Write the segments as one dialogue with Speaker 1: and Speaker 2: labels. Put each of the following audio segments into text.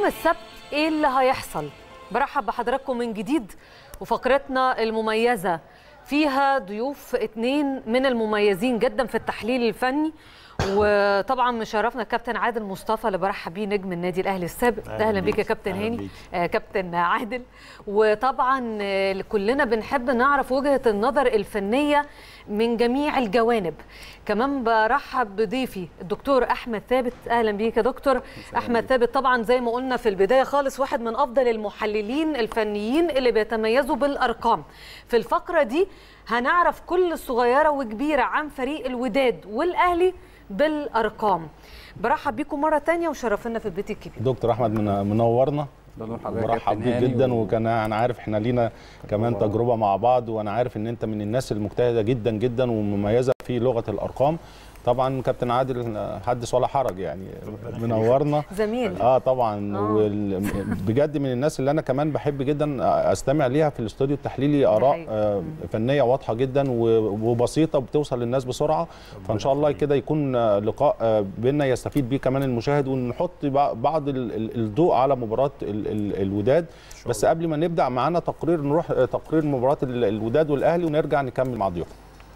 Speaker 1: السبت ايه اللي هيحصل برحب بحضراتكم من جديد وفقرتنا المميزة فيها ضيوف اتنين من المميزين جدا في التحليل الفني وطبعا مشرفنا الكابتن عادل مصطفى اللي برحب بيه نجم النادي الاهلي السابق
Speaker 2: أهلاً
Speaker 1: اهلا بيك يا
Speaker 2: بيك.
Speaker 1: كابتن
Speaker 2: أهلاً
Speaker 1: هاني
Speaker 2: بيك.
Speaker 1: آه كابتن عادل وطبعا آه، كلنا بنحب نعرف وجهه النظر الفنيه من جميع الجوانب كمان برحب بضيفي الدكتور احمد ثابت اهلا بيك يا دكتور احمد ثابت طبعا زي ما قلنا في البدايه خالص واحد من افضل المحللين الفنيين اللي بيتميزوا بالارقام في الفقره دي هنعرف كل صغيره وكبيره عن فريق الوداد والاهلي بالارقام برحب بيكم مره تانية وشرفنا في البيت الكبير
Speaker 3: دكتور احمد من- منورنا
Speaker 4: ده نور حضرتك يا
Speaker 3: مرحب
Speaker 4: كابتن
Speaker 3: بيك
Speaker 4: هاني
Speaker 3: جدا
Speaker 4: و-
Speaker 3: وكان انا عارف احنا لينا كمان
Speaker 4: تجربة.
Speaker 3: تجربه مع بعض وانا عارف ان انت من الناس المجتهده جدا جدا ومميزه في لغه الارقام طبعا كابتن عادل حدث ولا حرج يعني منورنا
Speaker 1: زميل
Speaker 3: اه طبعا
Speaker 1: آه.
Speaker 3: وال... بجد من الناس اللي انا كمان بحب جدا استمع ليها في الاستوديو التحليلي اراء
Speaker 1: حقيقي.
Speaker 3: آه فنيه واضحه جدا و- وبسيطه وبتوصل للناس بسرعه فان شاء الله كده يكون آه، لقاء آه، بينا يستفيد بيه كمان المشاهد ونحط بع- بعض ال- ال- الضوء على مباراه ال- ال- الوداد بس قبل ما نبدا معانا تقرير نروح آه، تقرير مباراه ال- الوداد والاهلي ونرجع نكمل مع ضيوفنا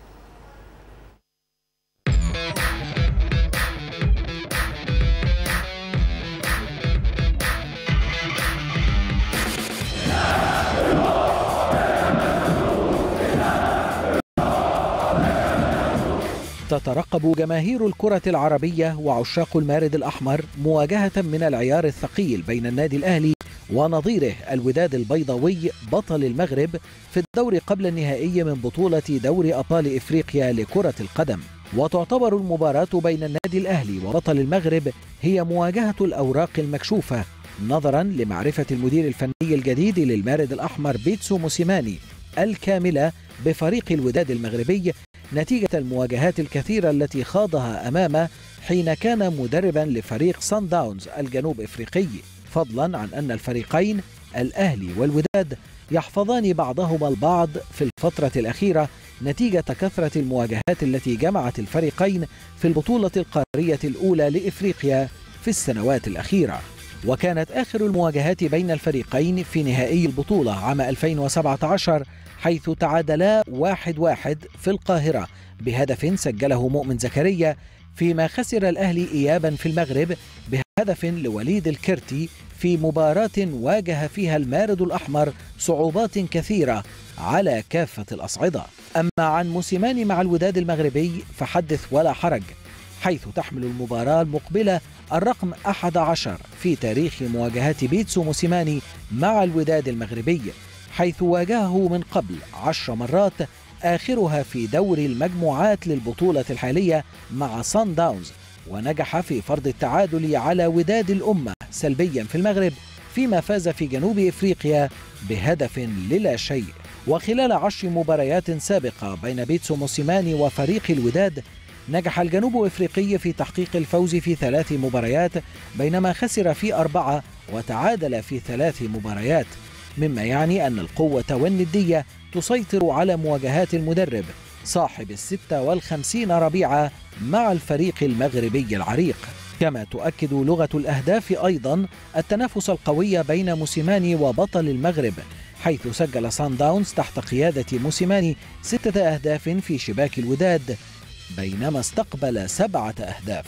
Speaker 5: تترقب جماهير الكرة العربية وعشاق المارد الأحمر مواجهة من العيار الثقيل بين النادي الأهلي ونظيره الوداد البيضاوي بطل المغرب في الدور قبل النهائي من بطولة دوري أبطال إفريقيا لكرة القدم وتعتبر المباراة بين النادي الأهلي وبطل المغرب هي مواجهة الأوراق المكشوفة نظرا لمعرفة المدير الفني الجديد للمارد الأحمر بيتسو موسيماني الكاملة بفريق الوداد المغربي نتيجة المواجهات الكثيرة التي خاضها أمامه حين كان مدربا لفريق سان داونز الجنوب إفريقي فضلا عن أن الفريقين الأهلي والوداد يحفظان بعضهما البعض في الفترة الأخيرة نتيجة كثرة المواجهات التي جمعت الفريقين في البطولة القارية الأولى لإفريقيا في السنوات الأخيرة وكانت آخر المواجهات بين الفريقين في نهائي البطولة عام 2017 حيث تعادلا واحد واحد في القاهرة بهدف سجله مؤمن زكريا فيما خسر الأهلي إيابا في المغرب بهدف لوليد الكرتي في مباراة واجه فيها المارد الأحمر صعوبات كثيرة على كافة الأصعدة أما عن موسيماني مع الوداد المغربي فحدث ولا حرج حيث تحمل المباراة المقبلة الرقم 11 في تاريخ مواجهات بيتسو موسيماني مع الوداد المغربي حيث واجهه من قبل عشر مرات آخرها في دور المجموعات للبطولة الحالية مع سان داونز ونجح في فرض التعادل على وداد الأمة سلبيا في المغرب فيما فاز في جنوب إفريقيا بهدف للا شيء وخلال عشر مباريات سابقة بين بيتسو موسيماني وفريق الوداد نجح الجنوب إفريقي في تحقيق الفوز في ثلاث مباريات بينما خسر في أربعة وتعادل في ثلاث مباريات مما يعني أن القوة والندية تسيطر على مواجهات المدرب صاحب الستة والخمسين ربيعة مع الفريق المغربي العريق كما تؤكد لغة الأهداف أيضا التنافس القوي بين موسيماني وبطل المغرب حيث سجل سان داونز تحت قيادة موسيماني ستة أهداف في شباك الوداد بينما استقبل سبعة أهداف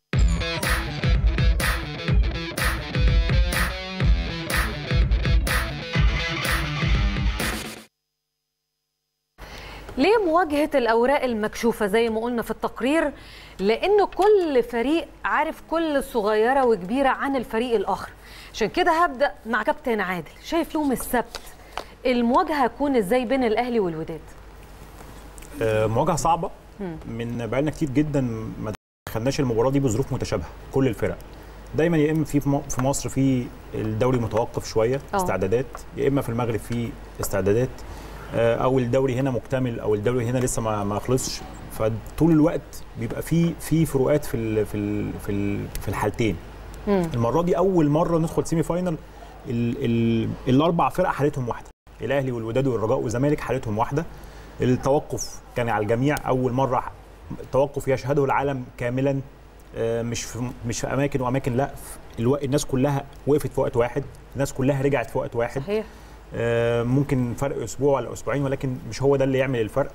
Speaker 1: ليه مواجهة الأوراق المكشوفة زي ما قلنا في التقرير لأنه كل فريق عارف كل صغيرة وكبيرة عن الفريق الآخر عشان كده هبدأ مع كابتن عادل شايف يوم السبت المواجهة هتكون ازاي بين الأهلي والوداد
Speaker 2: آه، مواجهه صعبه من بقالنا كتير جدا ما دخلناش المباراه دي بظروف متشابهه كل الفرق دايما يا اما في في م- في مصر في الدوري متوقف شويه
Speaker 1: أه.
Speaker 2: استعدادات يا اما في المغرب في استعدادات آه، او الدوري هنا مكتمل او الدوري هنا لسه ما ما خلصش فطول الوقت بيبقى في في فروقات في ال في ال في ال في الحالتين المره دي اول مره ندخل سيمي فاينل ال ال الاربع فرق حالتهم واحده الاهلي والوداد والرجاء والزمالك حالتهم واحده التوقف كان على الجميع اول مره توقف يشهده العالم كاملا آه، مش في مش في اماكن واماكن لا في الو... الناس كلها وقفت في وقت واحد الناس كلها رجعت في وقت واحد
Speaker 1: صحيح
Speaker 2: آه، ممكن فرق اسبوع ولا اسبوعين ولكن مش هو ده اللي يعمل الفرق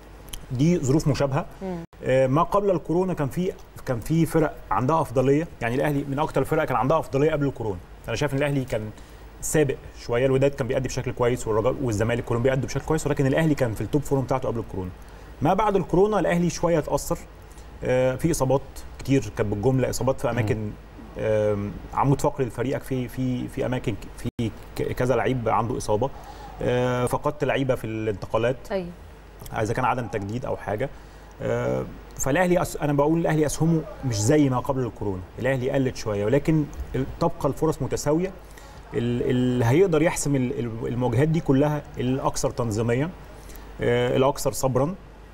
Speaker 2: دي ظروف مشابهه
Speaker 1: مم.
Speaker 2: آه، ما قبل الكورونا كان في كان في فرق عندها افضليه يعني الاهلي من اكتر الفرق كان عندها افضليه قبل الكورونا انا شايف ان الاهلي كان سابق شويه الوداد كان بيأدي بشكل كويس والرجاء والزمالك كلهم بيأدوا بشكل كويس ولكن الاهلي كان في التوب فورم بتاعته قبل الكورونا ما بعد الكورونا الاهلي شويه اتاثر آه، في اصابات كتير كانت بالجمله اصابات في اماكن آم، عمود فقري لفريقك في في في اماكن ك- في ك- كذا لعيب عنده اصابه آه، فقدت لعيبه في الانتقالات
Speaker 1: ايوه
Speaker 2: اذا كان عدم تجديد او حاجه آه، فالاهلي أس... انا بقول الاهلي اسهمه مش زي ما قبل الكورونا الاهلي قلت شويه ولكن ال- تبقى الفرص متساويه ال- اللي هيقدر يحسم ال- ال- المواجهات دي كلها الاكثر تنظيميا آه، الاكثر صبرا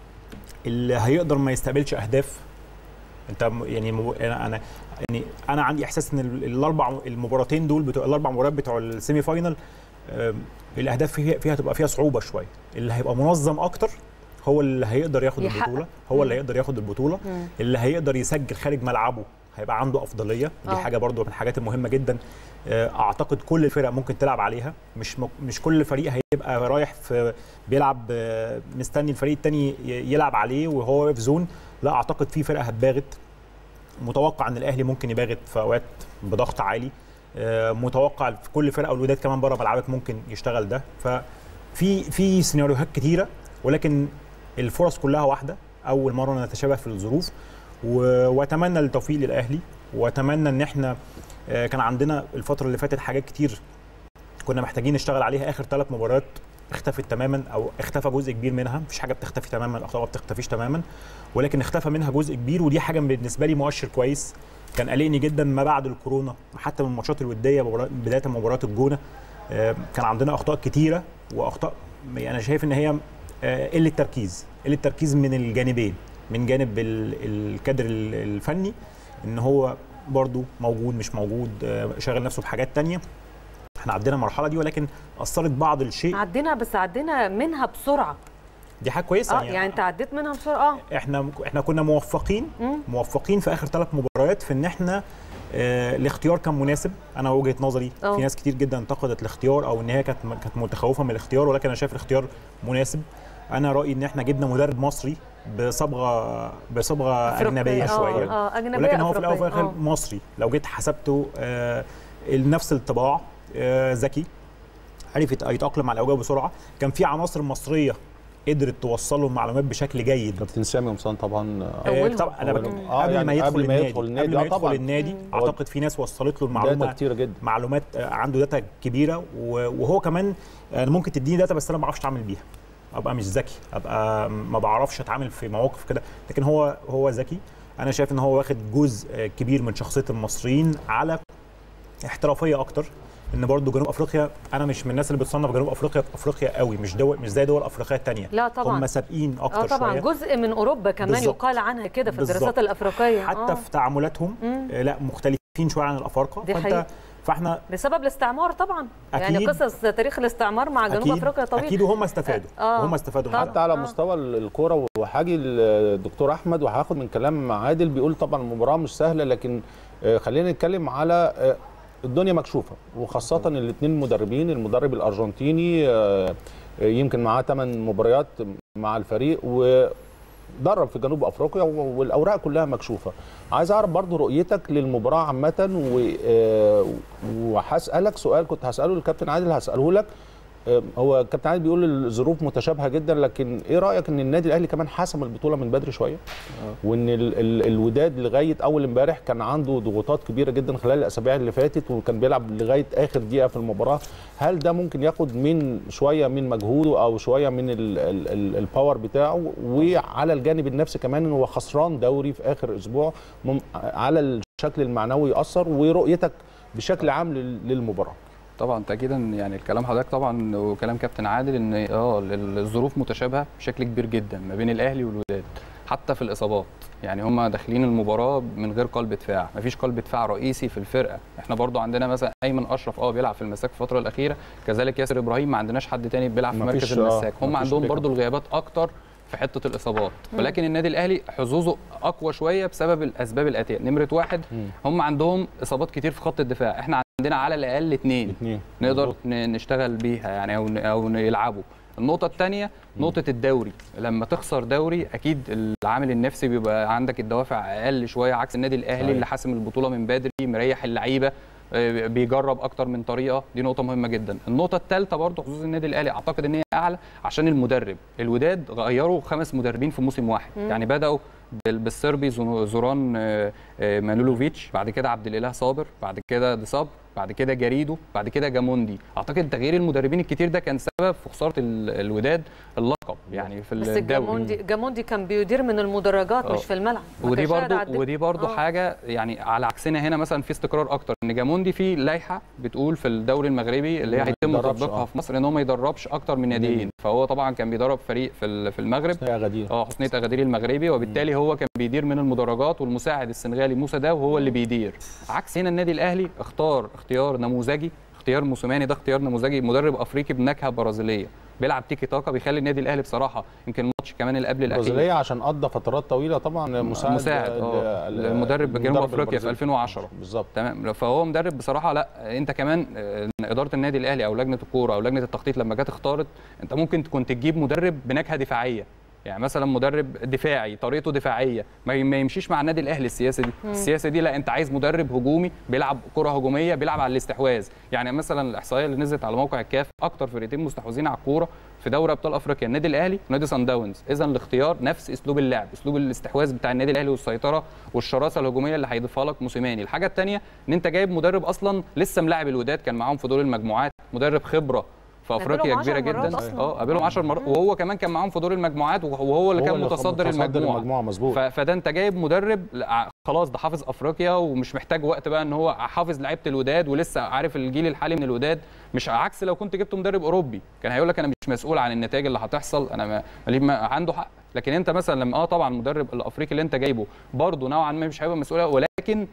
Speaker 2: اللي هيقدر ما يستقبلش اهداف انت م- يعني مو- انا انا يعني انا عندي احساس ان ال- الاربع المباراتين دول بتوع الاربع مباريات بتوع السيمي فاينل آم، الاهداف فيها فيها تبقى فيها صعوبه شويه اللي هيبقى منظم اكتر هو اللي هيقدر ياخد
Speaker 1: يحقق.
Speaker 2: البطوله هو اللي هيقدر ياخد البطوله
Speaker 1: مم.
Speaker 2: اللي هيقدر يسجل خارج ملعبه هيبقى عنده افضليه دي
Speaker 1: آه.
Speaker 2: حاجه برضو من الحاجات المهمه جدا آه، اعتقد كل الفرق ممكن تلعب عليها مش م- مش كل فريق هيبقى رايح في بيلعب آه، مستني الفريق التاني ي- يلعب عليه وهو في زون لا اعتقد في فرق هتباغت متوقع ان الاهلي ممكن يباغت في اوقات بضغط عالي آه، متوقع في كل فرقه والوداد كمان بره ملعبك ممكن يشتغل ده ففي في سيناريوهات كتيره ولكن الفرص كلها واحده اول مره نتشابه في الظروف و- واتمنى التوفيق للاهلي واتمنى ان احنا آه، كان عندنا الفتره اللي فاتت حاجات كتير كنا محتاجين نشتغل عليها اخر ثلاث مباريات اختفت تماما او اختفى جزء كبير منها مفيش حاجه بتختفي تماما الاخطاء ما بتختفيش تماما ولكن اختفى منها جزء كبير ودي حاجه بالنسبه لي مؤشر كويس كان قلقني جدا ما بعد الكورونا حتى من الماتشات الوديه مباراة- بدايه مباراه الجونه آه، كان عندنا اخطاء كتيره واخطاء يعني انا شايف ان هي آه، قله تركيز قله تركيز من الجانبين من جانب ال- الكادر ال- الفني ان هو برضو موجود مش موجود آه، شاغل نفسه بحاجات تانية احنا عدينا المرحله دي ولكن اثرت بعض الشيء
Speaker 1: عدينا بس عدينا منها بسرعه
Speaker 2: دي حاجه كويسه
Speaker 1: اه يعني انت عديت منها بسرعه اه
Speaker 2: احنا احنا كنا موفقين
Speaker 1: مم.
Speaker 2: موفقين في اخر ثلاث مباريات في ان احنا آه الاختيار كان مناسب انا وجهه نظري
Speaker 1: أه.
Speaker 2: في ناس كتير جدا انتقدت الاختيار او ان هي كانت كانت متخوفه من الاختيار ولكن انا شايف الاختيار مناسب انا رايي ان احنا جبنا مدرب مصري بصبغه بصبغه
Speaker 1: أفريقية.
Speaker 2: اجنبيه
Speaker 1: آه،
Speaker 2: شويه
Speaker 1: اه اجنبيه
Speaker 2: ولكن هو في الاول وفي
Speaker 1: أفريقية.
Speaker 2: الاخر
Speaker 1: آه.
Speaker 2: مصري لو جيت حسبته آه نفس الطباع آه ذكي عرف يت- يتاقلم مع الاوجاع بسرعه كان في عناصر مصريه قدرت توصل له المعلومات بشكل جيد
Speaker 3: كابتن سامي قمصان طبعا آه،
Speaker 2: آه،
Speaker 1: أولهم.
Speaker 2: طبعا انا
Speaker 3: أولهم.
Speaker 2: بك-
Speaker 3: آه،
Speaker 2: قبل
Speaker 3: يعني
Speaker 2: ما يدخل
Speaker 3: قبل ما
Speaker 2: النادي
Speaker 3: يدخل النادي،
Speaker 2: قبل ما
Speaker 3: آه،
Speaker 2: يدخل
Speaker 3: طبعاً.
Speaker 2: النادي
Speaker 1: مم.
Speaker 2: اعتقد في ناس وصلت له
Speaker 3: داتا
Speaker 2: المعلومه
Speaker 3: كتيره جدا
Speaker 2: معلومات آه، عنده داتا كبيره و- وهو كمان انا ممكن تديني داتا بس انا ما بعرفش اتعامل بيها ابقى مش ذكي ابقى ما بعرفش اتعامل في مواقف كده لكن هو هو ذكي انا شايف ان هو واخد جزء آه، كبير من شخصيه المصريين على احترافيه اكتر ان برضو جنوب افريقيا انا مش من الناس اللي بتصنف جنوب افريقيا في افريقيا قوي مش دول مش زي دول افريقيه الثانيه
Speaker 1: لا طبعا
Speaker 2: هم سابقين اكتر
Speaker 1: اه طبعا
Speaker 2: شويه
Speaker 1: جزء من اوروبا كمان
Speaker 2: بالظبط.
Speaker 1: يقال عنها كده في
Speaker 2: بالظبط.
Speaker 1: الدراسات الافريقيه
Speaker 2: حتى
Speaker 1: آه.
Speaker 2: في تعاملاتهم
Speaker 1: مم.
Speaker 2: آه، لا مختلفين شويه عن الافارقه
Speaker 1: دي حقيقة.
Speaker 2: فانت فاحنا
Speaker 1: بسبب الاستعمار طبعا يعني
Speaker 2: أكيد.
Speaker 1: قصص تاريخ الاستعمار مع جنوب
Speaker 2: اكيد
Speaker 1: افريقيا طويل
Speaker 2: اكيد وهم استفادوا
Speaker 1: آه.
Speaker 2: وهم استفادوا
Speaker 1: طبعاً.
Speaker 2: منها.
Speaker 3: حتى على
Speaker 1: آه.
Speaker 3: مستوى الكوره وهاجي الدكتور احمد وهاخد من كلام عادل بيقول طبعا المباراه مش سهله لكن آه، خلينا نتكلم على آه، الدنيا مكشوفه وخاصه الاثنين مدربين المدرب الارجنتيني آه، آه، يمكن معاه 8 مباريات مع الفريق ودرب في جنوب افريقيا والاوراق كلها مكشوفه عايز اعرف برضو رؤيتك للمباراه عامه و- آه، وهسالك سؤال كنت هساله للكابتن عادل هساله لك آه، هو كابتن عادل بيقول الظروف متشابهه جدا لكن ايه رايك ان النادي الاهلي كمان حسم البطوله من بدري شويه وان ال ال الوداد لغايه اول امبارح كان عنده ضغوطات كبيره جدا خلال الاسابيع اللي فاتت وكان بيلعب لغايه اخر دقيقه في المباراه هل ده ممكن ياخد من شويه من مجهوده او شويه من ال ال ال الباور بتاعه وعلى الجانب النفسي كمان ان هو خسران دوري في اخر اسبوع مم على الشكل المعنوي ياثر ورؤيتك بشكل عام لل- للمباراه
Speaker 4: طبعا تاكيدا يعني الكلام حضرتك طبعا وكلام كابتن عادل ان اه الظروف متشابهه بشكل كبير جدا ما بين الاهلي والوداد حتى في الاصابات يعني هم داخلين المباراه من غير قلب دفاع مفيش قلب دفاع رئيسي في الفرقه احنا برضو عندنا مثلا ايمن اشرف اه بيلعب في المساك في الفتره الاخيره كذلك ياسر ابراهيم ما عندناش حد تاني بيلعب في
Speaker 3: مفيش-
Speaker 4: مركز
Speaker 3: آه،
Speaker 4: المساك هم
Speaker 3: مفيش
Speaker 4: عندهم
Speaker 3: بيكم.
Speaker 4: برضو الغيابات اكتر في حته الاصابات ولكن النادي الاهلي حظوظه اقوى شويه بسبب الاسباب الاتيه نمره واحد
Speaker 3: مم.
Speaker 4: هم عندهم اصابات كتير في خط الدفاع احنا عندنا على الاقل اثنين
Speaker 3: اثنين
Speaker 4: نقدر ن- نشتغل بيها يعني او ن- او يلعبوا النقطة الثانية نقطة الدوري لما تخسر دوري أكيد العامل النفسي بيبقى عندك الدوافع أقل شوية عكس النادي الأهلي
Speaker 3: صحيح.
Speaker 4: اللي حاسم البطولة من بدري مريح اللعيبة آه، بيجرب أكتر من طريقة دي نقطة مهمة جدا النقطة الثالثة برضه حظوظ النادي الأهلي أعتقد إن هي أعلى عشان المدرب الوداد غيروا خمس مدربين في موسم واحد يعني بدأوا بال- بالسربي زو- زوران آه، آه، مانولوفيتش بعد كده عبد الاله صابر بعد كده ديصاب بعد كده جاريدو بعد كده جاموندي اعتقد تغيير المدربين الكتير ده كان سبب في خساره ال- الوداد اللقب يعني في
Speaker 1: بس
Speaker 4: الدوري
Speaker 1: جاموندي جاموندي كان بيدير من المدرجات
Speaker 4: آه.
Speaker 1: مش في الملعب ما
Speaker 4: ودي
Speaker 1: كانش قاعد
Speaker 4: برضو
Speaker 1: على الدكة.
Speaker 4: ودي برضو
Speaker 1: آه.
Speaker 4: حاجه يعني على عكسنا هنا مثلا في استقرار اكتر ان جاموندي في لائحه بتقول في الدوري المغربي اللي هي
Speaker 3: ما
Speaker 4: هيتم
Speaker 3: يتدربش،
Speaker 4: تطبيقها
Speaker 3: آه.
Speaker 4: في مصر ان هو ما يدربش اكتر من ناديين فهو طبعا كان بيدرب فريق في ال- في المغرب
Speaker 3: يا غدير
Speaker 4: اه حسنية اغادير المغربي وبالتالي هو كان بيدير من المدرجات والمساعد السنغالي موسى داو هو اللي بيدير عكس هنا النادي الاهلي اختار اختيار نموذجي اختيار موسيماني ده اختيار نموذجي مدرب افريقي بنكهه برازيليه بيلعب تيكي تاكا بيخلي النادي الاهلي بصراحه يمكن الماتش كمان اللي قبل الاخير
Speaker 3: برازيليه عشان قضى فترات طويله طبعا مساعد
Speaker 4: مساعد،
Speaker 3: ال-
Speaker 4: آه.
Speaker 3: ال-
Speaker 4: المدرب جنوب
Speaker 3: المدرب
Speaker 4: أفريقيا في
Speaker 3: البرازيلي.
Speaker 4: 2010.
Speaker 3: بالظبط
Speaker 4: تمام فهو مدرب بصراحه لا انت كمان آه، اداره النادي الاهلي او لجنه الكوره او لجنه التخطيط لما جت اختارت انت ممكن كنت تجيب مدرب بنكهه دفاعيه يعني مثلا مدرب دفاعي طريقته دفاعيه ما ي- ما يمشيش مع النادي الاهلي السياسه دي السياسه دي لا انت عايز مدرب هجومي بيلعب كره هجوميه بيلعب على الاستحواذ يعني مثلا الاحصائيه اللي نزلت على موقع الكاف اكتر فرقتين مستحوذين على الكوره في دوري ابطال افريقيا النادي الاهلي ونادي سان داونز اذا الاختيار نفس اسلوب اللعب اسلوب الاستحواذ بتاع النادي الاهلي والسيطره والشراسه الهجوميه اللي هيضيفها لك موسيماني الحاجه الثانيه ان انت جايب مدرب اصلا لسه ملاعب الوداد كان معاهم في دور المجموعات مدرب خبره في افريقيا
Speaker 1: قابلهم
Speaker 4: كبيره
Speaker 1: 10 مرات
Speaker 4: جدا
Speaker 1: أصلاً.
Speaker 4: اه قابلهم 10 مرات وهو كمان كان معاهم في دور المجموعات وهو اللي
Speaker 3: هو
Speaker 4: كان
Speaker 3: اللي
Speaker 4: متصدر المجموعه
Speaker 3: المجموعه مظبوط
Speaker 4: ف- فده انت جايب مدرب لا، خلاص ده حافظ افريقيا ومش محتاج وقت بقى ان هو حافظ لعيبه الوداد ولسه عارف الجيل الحالي من الوداد مش عكس لو كنت جبت مدرب اوروبي كان هيقول لك انا مش مسؤول عن النتائج اللي هتحصل انا ما مالي- ما عنده حق لكن انت مثلا لما اه طبعا المدرب الافريقي اللي انت جايبه برضه نوعا ما مش هيبقى مسؤول ولكن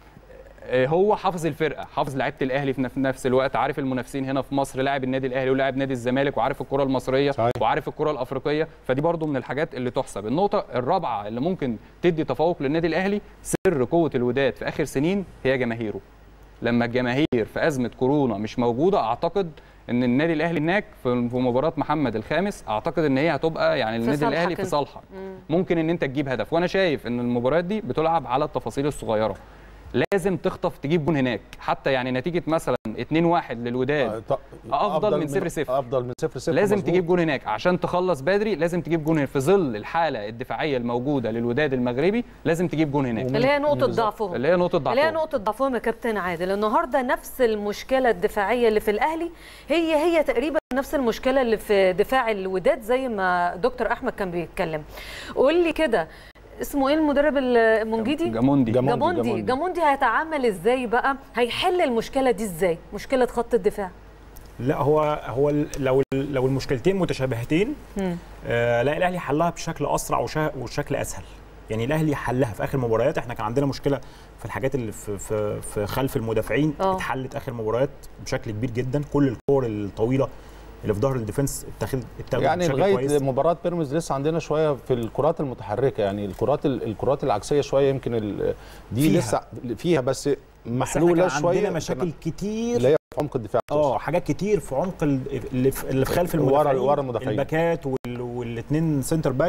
Speaker 4: آه، هو حافظ الفرقه حافظ لعيبه الاهلي في نف- نفس الوقت عارف المنافسين هنا في مصر لاعب النادي الاهلي ولاعب نادي الزمالك وعارف الكره المصريه
Speaker 3: صحيح.
Speaker 4: وعارف الكره الافريقيه فدي برضو من الحاجات اللي تحسب النقطه الرابعه اللي ممكن تدي تفوق للنادي الاهلي سر قوه الوداد في اخر سنين هي جماهيره لما الجماهير في ازمه كورونا مش موجوده اعتقد ان النادي الاهلي هناك في في مباراه محمد الخامس اعتقد ان هي هتبقى يعني النادي
Speaker 1: صالحك
Speaker 4: الاهلي في
Speaker 1: انت.
Speaker 4: صالحك ممكن ان انت تجيب هدف وانا شايف ان المباريات دي بتلعب على التفاصيل الصغيره لازم تخطف تجيب جون هناك حتى يعني نتيجه مثلا 2-1 للوداد
Speaker 3: ط-
Speaker 4: أفضل من 0-0.
Speaker 3: افضل من 0 0
Speaker 4: لازم تجيب جون هناك عشان تخلص بدري لازم تجيب جون هناك في ظل الحاله الدفاعيه الموجوده للوداد المغربي لازم تجيب جون هناك
Speaker 1: اللي هي نقطه
Speaker 3: بالظبط.
Speaker 1: ضعفهم
Speaker 4: اللي هي نقطه
Speaker 1: اللي هي
Speaker 4: ضعف
Speaker 1: نقطة ضعفهم يا كابتن عادل النهارده نفس المشكلة الدفاعية اللي في الأهلي هي هي تقريبا نفس المشكلة اللي في دفاع الوداد زي ما دكتور أحمد كان بيتكلم قول لي كده اسمه ايه المدرب المنجدي؟
Speaker 4: جاموندي
Speaker 3: جاموندي.
Speaker 1: جاموندي
Speaker 3: جاموندي.
Speaker 1: جاموندي هيتعامل ازاي بقى؟ هيحل المشكلة دي ازاي؟ مشكلة خط الدفاع
Speaker 2: لا هو هو ال- لو ال- لو المشكلتين متشابهتين
Speaker 1: مم.
Speaker 2: آه لا الاهلي حلها بشكل اسرع وشا- وشكل اسهل يعني الاهلي حلها في اخر مباريات احنا كان عندنا مشكله في الحاجات اللي في في, في خلف المدافعين
Speaker 1: آه.
Speaker 2: اتحلت اخر مباريات بشكل كبير جدا كل الكور الطويله اللي في ظهر الديفنس اتاخد اتاخد
Speaker 3: يعني
Speaker 2: بشكل
Speaker 3: لغايه
Speaker 2: كويس
Speaker 3: مباراه بيراميدز لسه عندنا شويه في الكرات المتحركه يعني الكرات ال- الكرات العكسيه شويه يمكن ال- دي
Speaker 2: فيها.
Speaker 3: لسه فيها بس
Speaker 2: بس إحنا
Speaker 3: محلوله
Speaker 2: كان
Speaker 3: شويه
Speaker 2: عندنا مشاكل كتير
Speaker 3: اللي هي في عمق الدفاع
Speaker 2: اه حاجات كتير في عمق ال- اللي في, اللي في خلف
Speaker 3: ورا-
Speaker 2: المدافعين
Speaker 3: ورا المدافعين.
Speaker 2: الباكات وال- والاثنين سنتر باك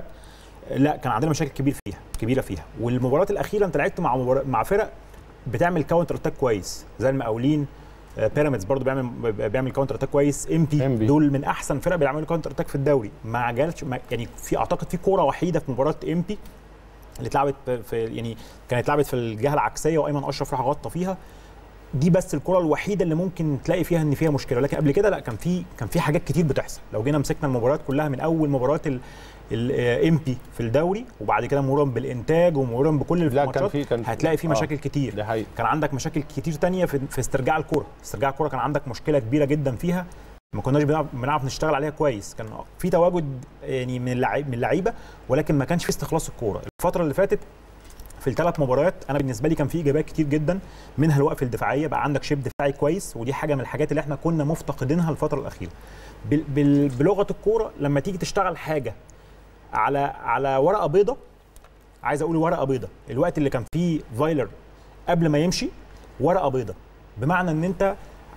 Speaker 2: لا كان عندنا مشاكل كبير فيها كبيره فيها والمباريات الاخيره انت لعبت مع مبار... مع فرق بتعمل كاونتر اتاك كويس زي المقاولين آه، بيراميدز برضو بيعمل بيعمل كاونتر اتاك كويس ام بي
Speaker 3: إمبي.
Speaker 2: دول من احسن فرق بيعملوا كاونتر اتاك في الدوري ما جالش ما يعني في اعتقد في كوره وحيده في مباراه ام بي اللي اتلعبت في يعني كانت اتلعبت في الجهه العكسيه وايمن اشرف راح غطى فيها دي بس الكره الوحيده اللي ممكن تلاقي فيها ان فيها مشكله لكن قبل كده لا كان في كان في حاجات كتير بتحصل لو جينا مسكنا المباريات كلها من اول مباريات الام بي في الدوري وبعد كده مرورا بالانتاج ومرورا بكل
Speaker 3: لا كان
Speaker 2: الماتشات
Speaker 3: في كان
Speaker 2: هتلاقي في
Speaker 3: آه،
Speaker 2: مشاكل كتير
Speaker 3: دي حقيقه
Speaker 2: كان عندك مشاكل كتير تانية في, في استرجاع الكرة استرجاع الكرة كان عندك مشكلة كبيرة جدا فيها ما كناش بنعرف, بنعرف نشتغل عليها كويس كان في تواجد يعني من اللعيب من اللعيبة ولكن ما كانش في استخلاص الكرة الفترة اللي فاتت في الثلاث مباريات انا بالنسبه لي كان في ايجابيات كتير جدا منها الوقف الدفاعيه بقى عندك شيب دفاعي كويس ودي حاجه من الحاجات اللي احنا كنا مفتقدينها الفتره الاخيره بال بال بلغه الكوره لما تيجي تشتغل حاجه على على ورقه بيضه عايز اقول ورقه بيضه الوقت اللي كان فيه فايلر قبل ما يمشي ورقه بيضه بمعنى ان انت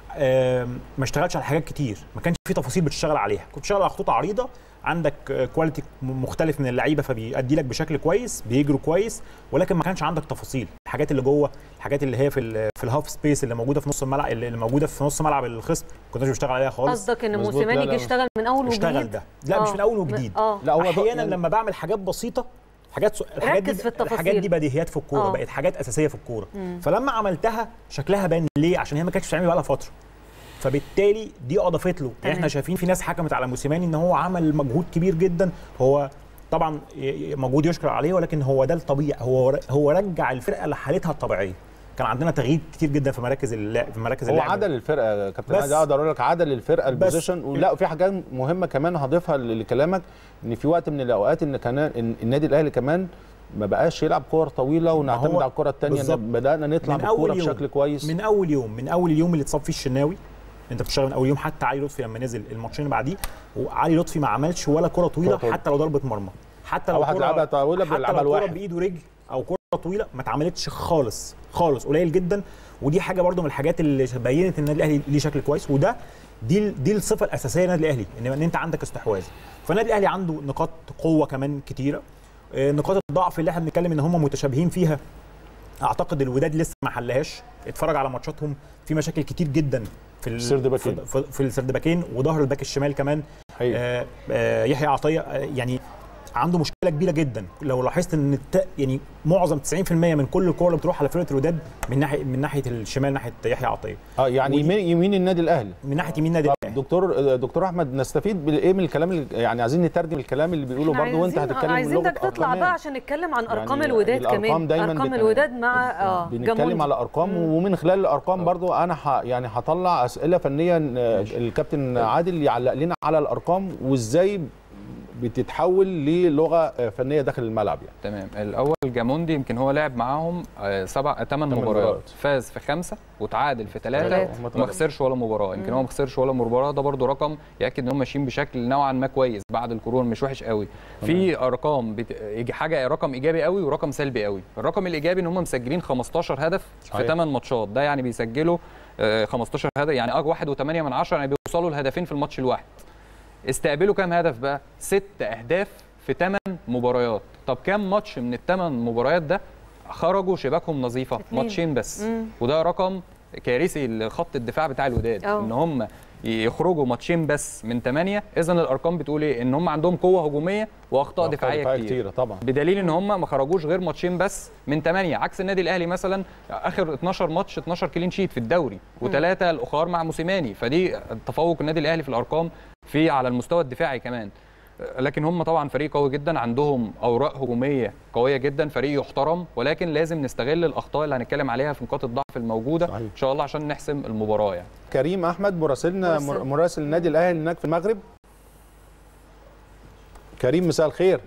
Speaker 2: آم، ما اشتغلتش على حاجات كتير ما كانش في تفاصيل بتشتغل عليها كنت بتشتغل على خطوط عريضه عندك آه، كواليتي م- مختلف من اللعيبه فبيأدي لك بشكل كويس بيجروا كويس ولكن ما كانش عندك تفاصيل الحاجات اللي جوه الحاجات اللي هي في ال- في الهاف سبيس اللي موجوده في نص الملعب اللي موجوده في نص ملعب الخصم ما كناش بنشتغل عليها خالص
Speaker 1: قصدك ان
Speaker 3: مظبوط.
Speaker 1: موسيماني
Speaker 3: لا، لا،
Speaker 1: جه يشتغل من اول وجديد
Speaker 2: اشتغل ده لا مش
Speaker 1: آه.
Speaker 2: من اول وجديد
Speaker 1: اه
Speaker 3: لا هو
Speaker 2: احيانا
Speaker 3: يعني-
Speaker 2: لما بعمل حاجات بسيطه حاجات س... الحاجات دي
Speaker 1: ركز في التفاصيل.
Speaker 2: الحاجات دي بديهيات في الكوره
Speaker 1: آه.
Speaker 2: بقت حاجات اساسيه في الكوره فلما عملتها شكلها بان ليه عشان هي ما كانتش بتعمل بقى لها فتره فبالتالي دي اضافت له يعني
Speaker 1: تمام.
Speaker 2: احنا شايفين في ناس حكمت على موسيماني ان هو عمل مجهود كبير جدا هو طبعا ي- ي- مجهود يشكر عليه ولكن هو ده الطبيعي هو ر- هو رجع الفرقه لحالتها الطبيعيه كان عندنا تغيير كتير جدا في مراكز اللعب في مراكز
Speaker 3: هو
Speaker 2: اللعب
Speaker 3: عدل الفرقه يا كابتن
Speaker 2: بس.
Speaker 3: عادل اقدر اقول لك عدل الفرقه
Speaker 2: بس.
Speaker 3: البوزيشن ولا في حاجات مهمه كمان هضيفها ل- لكلامك ان في وقت من الاوقات ان كان إن النادي الاهلي كمان ما بقاش يلعب كور طويله ونعتمد
Speaker 2: هو
Speaker 3: على الكره الثانيه
Speaker 2: بالظبط.
Speaker 3: بدانا نطلع
Speaker 2: من
Speaker 3: بالكوره
Speaker 2: أول يوم.
Speaker 3: بشكل كويس
Speaker 2: من اول يوم من اول اليوم اللي اتصاب فيه الشناوي انت بتشتغل من اول يوم حتى علي لطفي لما نزل الماتشين اللي بعديه وعلي لطفي ما عملش ولا كره طويله
Speaker 3: كرة طويلة.
Speaker 2: حتى لو ضربه مرمى حتى لو
Speaker 3: أو هتلعبها طويلة
Speaker 2: حتى
Speaker 3: بيلعبها
Speaker 2: لو كره
Speaker 3: لواحد.
Speaker 2: بايده رجل او كره طويله ما اتعملتش خالص خالص قليل جدا ودي حاجه برده من الحاجات اللي بينت ان النادي الاهلي ليه شكل كويس وده دي ال- دي الصفه الاساسيه للنادي الاهلي ان ان انت عندك استحواذ فالنادي الاهلي عنده نقاط قوه كمان كتيره آه، نقاط الضعف اللي احنا بنتكلم ان هم متشابهين فيها اعتقد الوداد لسه ما حلهاش اتفرج على ماتشاتهم في مشاكل كتير جدا في ال-
Speaker 3: السردباكين.
Speaker 2: في, في, في السردباكين وظهر الباك الشمال كمان
Speaker 3: حقيقي.
Speaker 2: آه آه يحيى عطيه آه يعني عنده مشكله كبيره جدا لو لاحظت ان الت... يعني معظم 90% من كل الكور اللي بتروح على فرقه الوداد من ناحيه من ناحيه الشمال ناحيه يحيى عطيه
Speaker 3: اه يعني
Speaker 2: ودي-
Speaker 3: يمين يمين النادي الاهلي
Speaker 2: من ناحيه يمين نادي
Speaker 3: طب
Speaker 2: الأهلي.
Speaker 3: دكتور دكتور احمد نستفيد بالايه من الكلام اللي يعني عايزين نترجم الكلام اللي بيقوله
Speaker 1: إحنا
Speaker 3: برضه وانت
Speaker 1: عايزين-
Speaker 3: هتتكلم
Speaker 1: عايزينك
Speaker 3: بلغة
Speaker 1: تطلع
Speaker 3: أرقامية.
Speaker 1: بقى عشان نتكلم عن ارقام
Speaker 3: يعني
Speaker 1: الوداد
Speaker 3: الأرقام
Speaker 1: كمان
Speaker 3: دايماً
Speaker 1: ارقام
Speaker 3: بت-
Speaker 1: الوداد مع اه
Speaker 3: بنتكلم
Speaker 1: جاموندي.
Speaker 3: على ارقام ومن خلال الارقام برضو انا ح يعني هطلع اسئله فنيه آه، الكابتن عادل يعلق لنا على الارقام وازاي بتتحول للغه آه، فنيه داخل الملعب يعني
Speaker 4: تمام الاول جاموندي يمكن هو لعب معاهم آه، سبع ثمان
Speaker 3: تمن
Speaker 4: مباريات
Speaker 3: مباريات.
Speaker 4: فاز في خمسه وتعادل في
Speaker 1: تلاتة.
Speaker 4: ثلاثه
Speaker 3: هم
Speaker 4: وما خسرش ولا مباراه يمكن هو ما خسرش ولا مباراه ده برده رقم ياكد ان هم ماشيين بشكل نوعا ما كويس بعد الكورونا مش وحش قوي في ارقام بت... إيج- حاجه رقم ايجابي قوي ورقم سلبي قوي الرقم الايجابي ان هم مسجلين 15 هدف في
Speaker 3: صحيح.
Speaker 4: 8 ماتشات ده يعني بيسجلوا آه، 15 هدف يعني اه 1.8 من 10 يعني بيوصلوا لهدفين في الماتش الواحد استقبلوا كام هدف بقى؟ ست اهداف في 8 مباريات طب كام ماتش من الثمان مباريات ده خرجوا شباكهم نظيفه
Speaker 1: اتنين.
Speaker 4: ماتشين بس
Speaker 1: مم.
Speaker 4: وده رقم كارثي لخط الدفاع بتاع الوداد
Speaker 1: أه.
Speaker 4: ان هم يخرجوا ماتشين بس من 8 اذا الارقام بتقول ايه ان هم عندهم قوه هجوميه واخطاء دفاعيه كتير
Speaker 3: كتيره طبعا
Speaker 4: بدليل ان هم ما خرجوش غير ماتشين بس من 8 عكس النادي الاهلي مثلا اخر 12 ماتش 12 كلين شيت في الدوري وثلاثه الاخر مع موسيماني فدي تفوق النادي الاهلي في الارقام في على المستوى الدفاعي كمان لكن هم طبعا فريق قوي جدا عندهم اوراق هجوميه قويه جدا فريق يحترم ولكن لازم نستغل الاخطاء اللي هنتكلم عليها في نقاط الضعف الموجوده
Speaker 3: صحيح.
Speaker 4: ان شاء الله عشان نحسم المباراه يعني
Speaker 3: كريم احمد مراسلنا
Speaker 1: مراسل.
Speaker 3: مر- مراسل النادي الاهلي هناك في المغرب كريم مساء الخير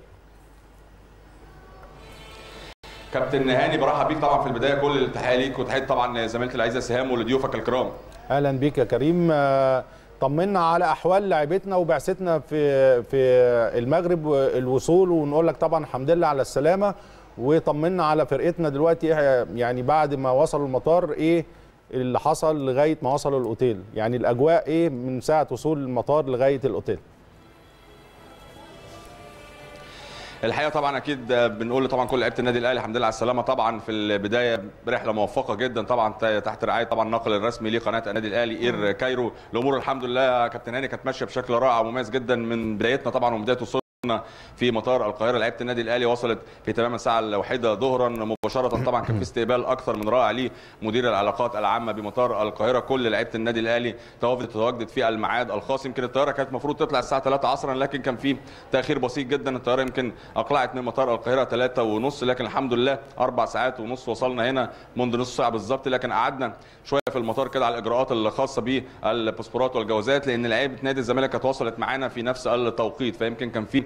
Speaker 6: كابتن هاني برحب بيك طبعا في البدايه كل التحيه ليك وتحيه طبعا زميلتي العزيزه سهام ولضيوفك الكرام
Speaker 3: اهلا بيك يا كريم آه، طمنا على احوال لاعبتنا وبعثتنا في في المغرب الوصول ونقول لك طبعا الحمد لله على السلامه وطمنا على فرقتنا دلوقتي إيه يعني بعد ما وصلوا المطار ايه اللي حصل لغايه ما وصلوا الاوتيل يعني الاجواء ايه من ساعه وصول المطار لغايه الاوتيل
Speaker 6: الحقيقه طبعا اكيد بنقول طبعا كل لعيبه النادي الاهلي الحمد لله على السلامه طبعا في البدايه رحله موفقه جدا طبعا تحت رعايه طبعا الناقل الرسمي لقناه النادي الاهلي اير كايرو الامور الحمد لله يا كابتن هاني كانت ماشيه بشكل رائع ومميز جدا من بدايتنا طبعا ومن بدايه وصول في مطار القاهره لعيبه النادي الاهلي وصلت في تمام الساعه الواحده ظهرا مباشره طبعا كان في استقبال اكثر من رائع لمدير العلاقات العامه بمطار القاهره كل لعيبه النادي الاهلي تواجدت تواجدت في الميعاد الخاص يمكن الطياره كانت المفروض تطلع الساعه 3 عصرا لكن كان في تاخير بسيط جدا الطياره يمكن اقلعت من مطار القاهره 3 ونص لكن الحمد لله اربع ساعات ونص وصلنا هنا منذ نص ساعه بالظبط لكن قعدنا شويه في المطار كده على الاجراءات الخاصه بالباسبورات والجوازات لان لعيبه نادي الزمالك كانت وصلت معانا في نفس التوقيت فيمكن كان في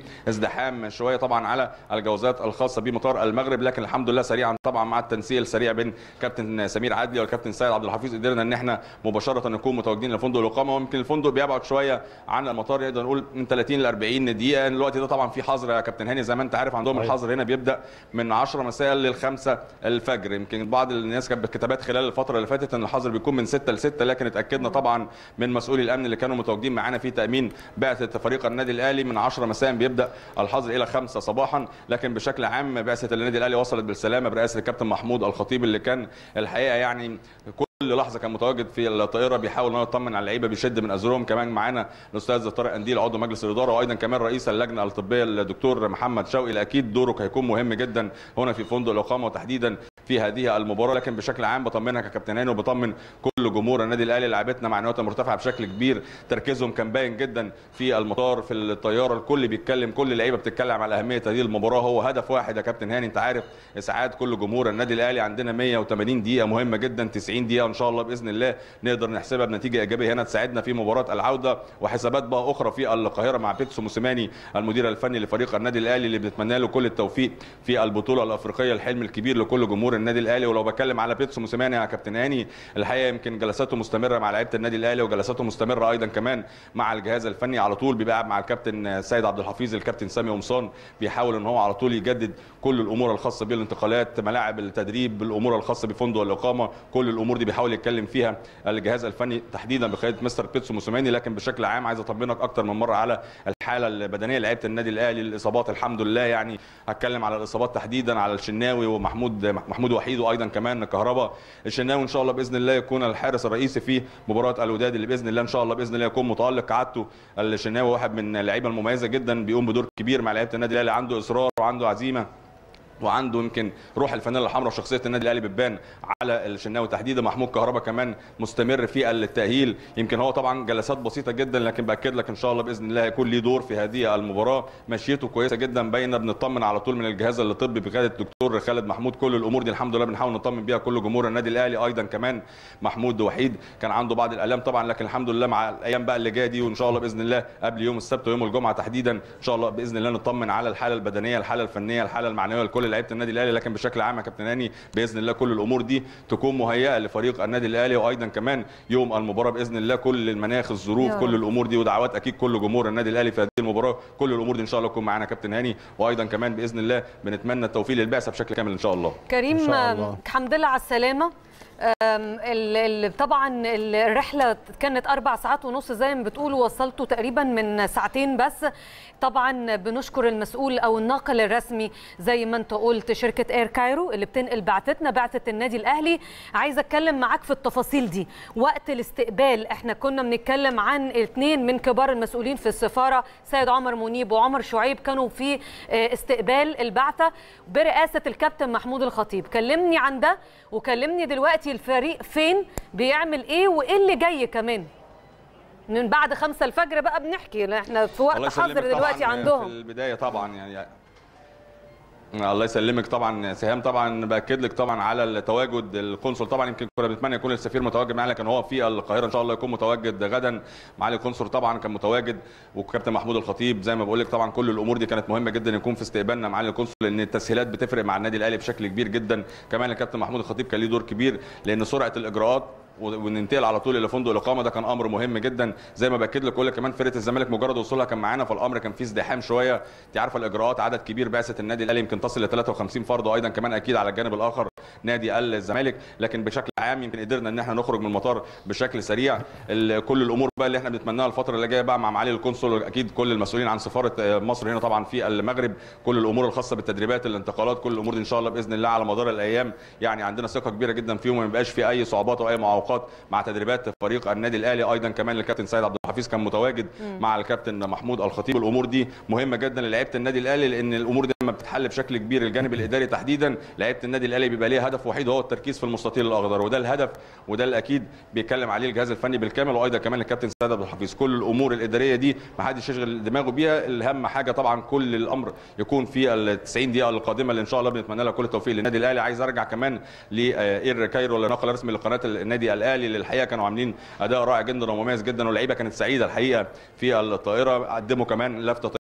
Speaker 6: ازدحام شويه طبعا على الجوازات الخاصه بمطار المغرب لكن الحمد لله سريعا طبعا مع التنسيق السريع بين كابتن سمير عدلي والكابتن سيد عبد الحفيظ قدرنا ان احنا مباشره نكون متواجدين لفندق الاقامه ويمكن الفندق بيبعد شويه عن المطار نقدر نقول من 30 ل 40 دقيقه الوقت ده طبعا في حظر يا كابتن هاني زي ما انت عارف عندهم
Speaker 3: أيوة.
Speaker 6: الحظر هنا بيبدا من 10 مساء للخمسة الفجر يمكن بعض الناس كانت بالكتابات خلال الفتره اللي فاتت ان الحظر بيكون من 6 ل 6 لكن اتاكدنا طبعا من مسؤولي الامن اللي كانوا متواجدين معانا في تامين بعثه فريق النادي الاهلي من 10 مساء بيبدا الحظر الى 5 صباحا لكن بشكل عام بعثه النادي الاهلي وصلت بالسلامه برئاسه الكابتن محمود الخطيب اللي كان الحقيقه يعني كل لحظه كان متواجد في الطائره بيحاول ان هو يطمن على اللعيبه بيشد من ازرهم كمان معانا الاستاذ طارق انديل عضو مجلس الاداره وايضا كمان رئيس اللجنه الطبيه الدكتور محمد شوقي اللي اكيد دوره هيكون مهم جدا هنا في فندق الاقامه وتحديدا في هذه المباراه لكن بشكل عام بطمنك يا كابتن هاني وبطمن كل جمهور النادي الاهلي لعبتنا معنوياتها مرتفعه بشكل كبير تركيزهم كان باين جدا في المطار في الطياره الكل بيتكلم كل اللعيبه بتتكلم على اهميه هذه المباراه هو هدف واحد يا كابتن هاني انت عارف اسعاد كل جمهور النادي الاهلي عندنا 180 دقيقه مهمه جدا 90 دقيقه ان شاء الله باذن الله نقدر نحسبها بنتيجه ايجابيه هنا تساعدنا في مباراه العوده وحسابات بقى اخرى في القاهره مع بيتسو موسيماني المدير الفني لفريق النادي الاهلي اللي بنتمنى له كل التوفيق في البطوله الافريقيه الحلم الكبير لكل جمهور النادي الاهلي ولو بتكلم على بيتسو موسيماني يا كابتن هاني الحقيقه يمكن جلساته مستمره مع لعيبه النادي الاهلي وجلساته مستمره ايضا كمان مع الجهاز الفني على طول بيبقى قاعد مع الكابتن سيد عبد الحفيظ الكابتن سامي قمصان بيحاول ان هو على طول يجدد كل الامور الخاصه بالانتقالات ملاعب التدريب الامور الخاصه بفندق الاقامه كل الامور دي بيحاول يتكلم فيها الجهاز الفني تحديدا بقياده مستر بيتسو موسيماني لكن بشكل عام عايز اطمنك اكتر من مره على الحاله البدنيه لعيبه النادي الاهلي الاصابات الحمد لله يعني هتكلم على الاصابات تحديدا على الشناوي ومحمود محمود وحيد وايضا كمان كهربا الشناوي ان شاء الله باذن الله يكون الحارس الرئيسي في مباراه الوداد اللي باذن الله ان شاء الله باذن الله يكون متالق كعادته الشناوي واحد من اللعيبه المميزه جدا بيقوم بدور كبير مع لعيبه النادي الاهلي عنده اصرار وعنده عزيمه وعنده يمكن روح الفانيلا الحمراء وشخصيه النادي الاهلي بتبان على الشناوي تحديدا محمود كهربا كمان مستمر في التاهيل يمكن هو طبعا جلسات بسيطه جدا لكن باكد لك ان شاء الله باذن الله هيكون ليه دور في هذه المباراه مشيته كويسه جدا باينه بنطمن على طول من الجهاز الطبي بقياده الدكتور خالد محمود كل الامور دي الحمد لله بنحاول نطمن بيها كل جمهور النادي الاهلي ايضا كمان محمود وحيد كان عنده بعض الالام طبعا لكن الحمد لله مع الايام بقى اللي جايه دي وان شاء الله باذن الله قبل يوم السبت ويوم الجمعه تحديدا ان شاء الله باذن الله نطمن على الحاله البدنيه الحاله الفنيه الحاله المعنويه لكل لعيبه النادي الاهلي لكن بشكل عام يا كابتن هاني باذن الله كل الامور دي تكون مهيئه لفريق النادي الاهلي وايضا كمان يوم المباراه باذن الله كل المناخ الظروف
Speaker 1: يا
Speaker 6: كل
Speaker 1: رب.
Speaker 6: الامور دي ودعوات اكيد كل جمهور النادي الاهلي في هذه المباراه كل الامور دي ان شاء الله تكون معانا كابتن هاني وايضا كمان باذن الله بنتمنى التوفيق للبعثه بشكل كامل ان شاء الله
Speaker 1: كريم
Speaker 3: إن شاء الله.
Speaker 1: الحمد لله على السلامة أم، ال- ال- طبعا الرحلة كانت أربع ساعات ونص زي ما بتقولوا وصلتوا تقريبا من ساعتين بس طبعا بنشكر المسؤول أو الناقل الرسمي زي ما أنت قلت شركة إير كايرو اللي بتنقل بعثتنا بعثة النادي الأهلي عايزة أتكلم معاك في التفاصيل دي وقت الاستقبال احنا كنا بنتكلم عن اثنين من كبار المسؤولين في السفارة سيد عمر منيب وعمر شعيب كانوا في آه، استقبال البعثة برئاسة الكابتن محمود الخطيب كلمني عن ده وكلمني دلوقتي الفريق فين بيعمل ايه وايه اللي جاي كمان من بعد خمسة الفجر بقى بنحكي لأن احنا في وقت
Speaker 6: الله
Speaker 1: حظر
Speaker 6: يسلمك
Speaker 1: دلوقتي
Speaker 6: طبعاً
Speaker 1: عندهم
Speaker 6: في البدايه طبعا يعني الله يسلمك طبعا سهام طبعا باكد لك طبعا على التواجد القنصل طبعا يمكن كنا بنتمنى يكون السفير متواجد معانا لكن هو في القاهره ان شاء الله يكون متواجد غدا معالي القنصل طبعا كان متواجد وكابتن محمود الخطيب زي ما بقول لك طبعا كل الامور دي كانت مهمه جدا يكون في استقبالنا معالي القنصل لان التسهيلات بتفرق مع النادي الاهلي بشكل كبير جدا كمان الكابتن محمود الخطيب كان ليه دور كبير لان سرعه الاجراءات وننتقل على طول الى فندق الاقامه ده كان امر مهم جدا زي ما باكد لك كل كمان فرقه الزمالك مجرد وصولها كان معانا فالامر كان فيه ازدحام شويه انت عارفه الاجراءات عدد كبير بعثه النادي الاهلي يمكن تصل ل 53 فرد وايضا كمان اكيد على الجانب الاخر نادي الزمالك لكن بشكل عام يمكن قدرنا ان احنا نخرج من المطار بشكل سريع ال- كل الامور بقى اللي احنا بنتمناها الفتره اللي جايه بقى مع معالي القنصل اكيد كل المسؤولين عن سفاره آه، مصر هنا طبعا في المغرب كل الامور الخاصه بالتدريبات الانتقالات كل الامور دي ان شاء الله باذن الله على مدار الايام يعني عندنا ثقه كبيره جدا فيهم وما يبقاش في اي صعوبات او اي معوقات مع تدريبات فريق النادي الاهلي ايضا كمان الكابتن سيد عبد الحفيظ كان متواجد مع الكابتن محمود الخطيب الامور دي مهمه جدا للعيبه النادي الاهلي لان الامور دي لما بتتحل بشكل كبير الجانب الاداري تحديدا لعيبه النادي الاهلي بيبقى ليه هدف وحيد وهو التركيز في المستطيل الاخضر وده الهدف وده اللي اكيد بيتكلم عليه الجهاز الفني بالكامل وايضا كمان الكابتن سيد عبد الحفيظ كل الامور الاداريه دي ما حدش يشغل دماغه بيها الاهم حاجه طبعا كل الامر يكون في ال 90 دقيقه القادمه اللي ان شاء الله بنتمنى لها كل التوفيق للنادي الاهلي عايز ارجع كمان لاير كايرو اللي نقل رسمي لقناه النادي الاهلي اللي الحقيقه كانوا عاملين اداء رائع جدا ومميز جدا واللعيبه كانت سعيده الحقيقه في الطائره قدموا كمان لفته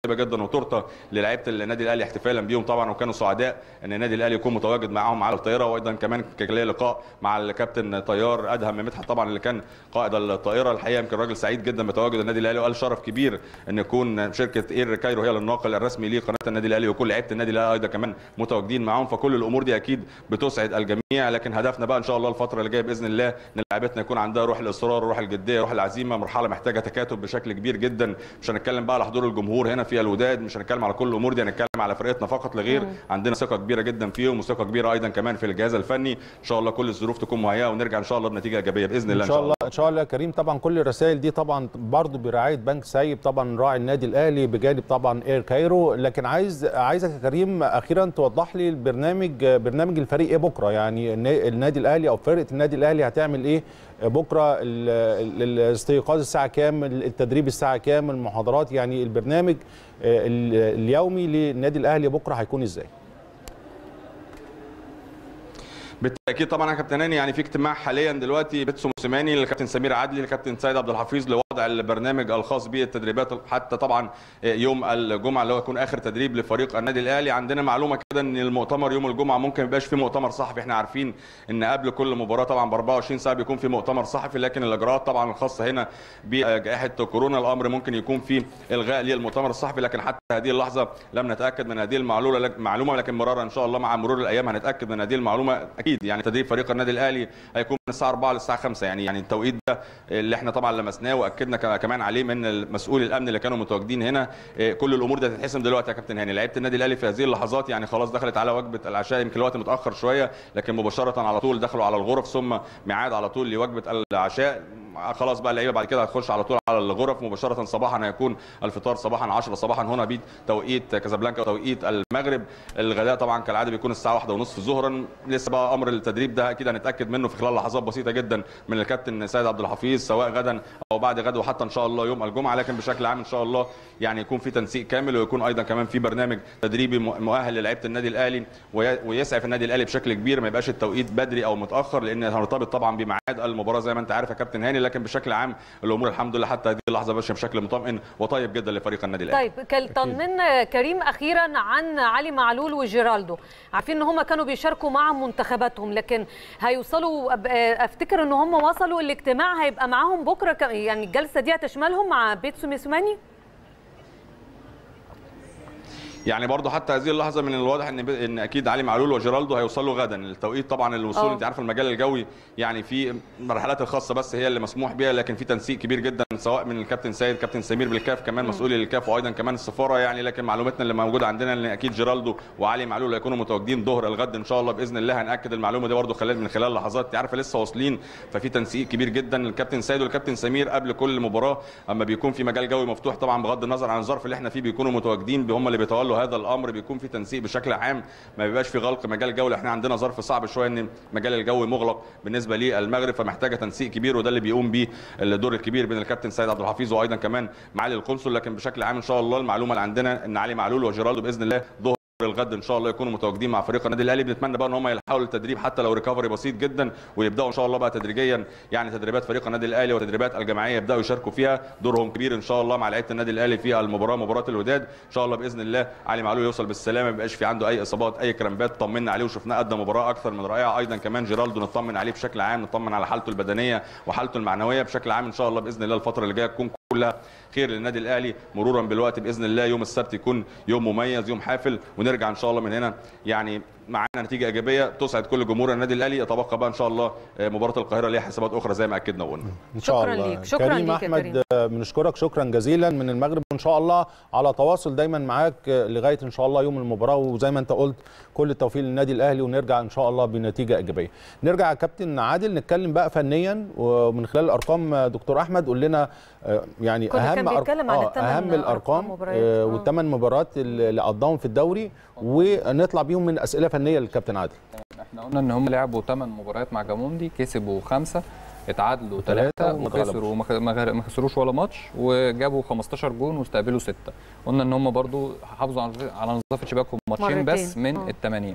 Speaker 6: طيبه جدا وتورته للاعيبه النادي الاهلي احتفالا بيهم طبعا وكانوا سعداء ان النادي الاهلي يكون متواجد معاهم على الطائره وايضا كمان كان ليا لقاء مع الكابتن طيار ادهم مدحت طبعا اللي كان قائد الطائره الحقيقه يمكن راجل سعيد جدا بتواجد النادي الاهلي وقال شرف كبير ان يكون شركه اير كايرو هي الناقل الرسمي لقناه النادي الاهلي وكل لعيبه النادي الاهلي ايضا كمان متواجدين معاهم فكل الامور دي اكيد بتسعد الجميع لكن هدفنا بقى ان شاء الله الفتره اللي جايه باذن الله ان لعيبتنا يكون عندها روح الاصرار روح الجديه روح العزيمه مرحله محتاجه تكاتف بشكل كبير جدا مش هنتكلم بقى على حضور الجمهور هنا في الوداد مش هنتكلم على كل الامور دي هنتكلم على فرقتنا فقط لغير عندنا ثقه كبيره جدا فيهم وثقه كبيره ايضا كمان في الجهاز الفني ان شاء الله كل الظروف تكون مهيئه ونرجع ان شاء الله بنتيجه ايجابيه باذن الله
Speaker 3: ان شاء الله ان شاء الله يا كريم طبعا كل الرسائل دي طبعا برضه برعايه بنك سايب طبعا راعي النادي الاهلي بجانب طبعا اير كايرو لكن عايز عايزك يا كريم اخيرا توضح لي البرنامج برنامج الفريق ايه بكره يعني النادي الاهلي او فرقه النادي الاهلي هتعمل ايه بكره الاستيقاظ الساعه كام التدريب الساعه كام المحاضرات يعني البرنامج اليومي للنادي الاهلي بكره هيكون ازاي
Speaker 6: بالتاكيد طبعا يا كابتن هاني يعني في اجتماع حاليا دلوقتي بيتسو موسيماني للكابتن سمير عدلي للكابتن سيد عبد الحفيظ لوضع البرنامج الخاص بالتدريبات حتى طبعا يوم الجمعه اللي هو يكون اخر تدريب لفريق النادي الاهلي عندنا معلومه كده ان المؤتمر يوم الجمعه ممكن ما يبقاش في مؤتمر صحفي احنا عارفين ان قبل كل مباراه طبعا ب 24 ساعه بيكون في مؤتمر صحفي لكن الاجراءات طبعا الخاصه هنا بجائحه كورونا الامر ممكن يكون فيه الغاء للمؤتمر الصحفي لكن حتى هذه اللحظه لم نتاكد من هذه المعلومه لكن مرارا ان شاء الله مع مرور الايام هنتاكد من هذه المعلومه اكيد يعني تدريب فريق النادي الاهلي هيكون من الساعه 4 للساعه 5 يعني يعني التوقيت ده اللي احنا طبعا لمسناه واكدنا كمان عليه من مسؤول الامن اللي كانوا متواجدين هنا كل الامور دي هتتحسم دلوقتي يا كابتن هاني لعيبه النادي الاهلي في هذه اللحظات يعني خلاص دخلت على وجبه العشاء يمكن الوقت متاخر شويه لكن مباشره على طول دخلوا على الغرف ثم ميعاد على طول لوجبه العشاء خلاص بقى اللعيبه بعد كده هتخش على طول على الغرف مباشره صباحا هيكون الفطار صباحا 10 صباحا هنا بتوقيت كازابلانكا وتوقيت المغرب الغداء طبعا كالعاده بيكون الساعه 1 ونصف ظهرا لسه بقى امر التدريب ده اكيد هنتاكد منه في خلال لحظات بسيطه جدا من الكابتن سيد عبد الحفيظ سواء غدا او بعد غد وحتى ان شاء الله يوم الجمعه لكن بشكل عام ان شاء الله يعني يكون في تنسيق كامل ويكون ايضا كمان في برنامج تدريبي مؤهل للعيبه النادي الاهلي ويسعى في النادي الاهلي بشكل كبير ما يبقاش التوقيت بدري او متاخر لان هنرتبط طبعا بميعاد المباراه زي ما انت عارف يا كابتن هاني لكن بشكل عام الامور الحمد لله حتى هذه اللحظه ماشيه بشكل مطمئن وطيب جدا لفريق النادي الاهلي
Speaker 1: طيب طمنا كريم اخيرا عن علي معلول وجيرالدو عارفين ان هم كانوا بيشاركوا مع منتخباتهم لكن هيوصلوا افتكر ان هم وصلوا الاجتماع هيبقى معاهم بكره يعني الجلسه دي هتشملهم مع بيتسو ميسوماني
Speaker 6: يعني برضه حتى هذه اللحظه من الواضح ان ان اكيد علي معلول وجيرالدو هيوصلوا غدا التوقيت طبعا الوصول انت عارف المجال الجوي يعني في المرحلات الخاصه بس هي اللي مسموح بها لكن في تنسيق كبير جدا سواء من الكابتن سيد كابتن سمير بالكاف كمان مسؤولي الكاف وايضا كمان السفاره يعني لكن معلوماتنا اللي موجوده عندنا ان اكيد جيرالدو وعلي معلول هيكونوا متواجدين ظهر الغد ان شاء الله باذن الله هناكد المعلومه دي برضه خلال من خلال لحظات انت عارفه لسه واصلين ففي تنسيق كبير جدا الكابتن سيد والكابتن سمير قبل كل مباراه اما بيكون في مجال جوي مفتوح طبعا بغض النظر عن الظرف اللي احنا فيه بيكونوا متواجدين هم اللي بيتولوا هذا الامر بيكون يكون في تنسيق بشكل عام ما بيبقاش في غلق مجال الجو احنا عندنا ظرف صعب شويه ان مجال الجو مغلق بالنسبه للمغرب فمحتاجه تنسيق كبير وده اللي بيقوم بيه الدور الكبير بين الكابتن سيد عبد الحفيظ وايضا كمان معالي القنصل لكن بشكل عام ان شاء الله المعلومه اللي عندنا ان علي معلول وجيرالدو باذن الله ظهر الغد ان شاء الله يكونوا متواجدين مع فريق النادي الاهلي بنتمنى بقى ان هم يلحقوا التدريب حتى لو ريكفري بسيط جدا ويبداوا ان شاء الله بقى تدريجيا يعني تدريبات فريق النادي الاهلي وتدريبات الجماعيه يبداوا يشاركوا فيها دورهم كبير ان شاء الله مع لعيبه النادي الاهلي في المباراه مباراه الوداد ان شاء الله باذن الله علي معلول يوصل بالسلامه ما يبقاش في عنده اي اصابات اي كرامبات طمنا عليه وشفناه قدم مباراه اكثر من رائعه ايضا كمان جيرالدو نطمن عليه بشكل عام نطمن على حالته البدنيه وحالته المعنويه بشكل عام ان شاء الله باذن الله الفتره اللي جايه تكون كلها خير للنادي الاهلي مرورا بالوقت باذن الله يوم السبت يكون يوم مميز يوم حافل ونرجع ان شاء الله من هنا يعني معانا نتيجه ايجابيه تسعد كل جمهور النادي الاهلي يتبقى بقى ان شاء الله مباراه القاهره ليها حسابات اخرى زي ما اكدنا وقلنا
Speaker 3: ان شاء
Speaker 1: شكرا
Speaker 3: الله
Speaker 1: ليك شكرا
Speaker 3: كريم
Speaker 1: ليك يا
Speaker 3: احمد
Speaker 1: كريم.
Speaker 3: بنشكرك شكرا جزيلا من المغرب وان شاء الله على تواصل دايما معاك لغايه ان شاء الله يوم المباراه وزي ما انت قلت كل التوفيق للنادي الاهلي ونرجع ان شاء الله بنتيجه ايجابيه نرجع يا كابتن عادل نتكلم بقى فنيا ومن خلال الارقام دكتور احمد قول لنا آه، يعني
Speaker 1: كنا كان
Speaker 3: اهم
Speaker 1: بيتكلم عن
Speaker 3: آه،
Speaker 1: التمن
Speaker 3: اهم
Speaker 1: أرقام
Speaker 3: الارقام
Speaker 1: مباريات.
Speaker 3: آه،
Speaker 1: آه.
Speaker 3: والثمان مباريات اللي قضاهم في الدوري ونطلع بيهم من اسئله فنيه للكابتن عادل
Speaker 4: احنا قلنا ان هم لعبوا 8 مباريات مع جاموندي كسبوا خمسه اتعادلوا
Speaker 3: وتلاتة
Speaker 4: ثلاثة
Speaker 3: وما
Speaker 4: وخسروا وما خ- ما غير- ما خسروش ولا ماتش وجابوا 15 جون واستقبلوا سته قلنا ان هم برضو حافظوا على على نظافه شباكهم ماتشين
Speaker 1: مرتين.
Speaker 4: بس من
Speaker 1: آه.
Speaker 4: الثمانيه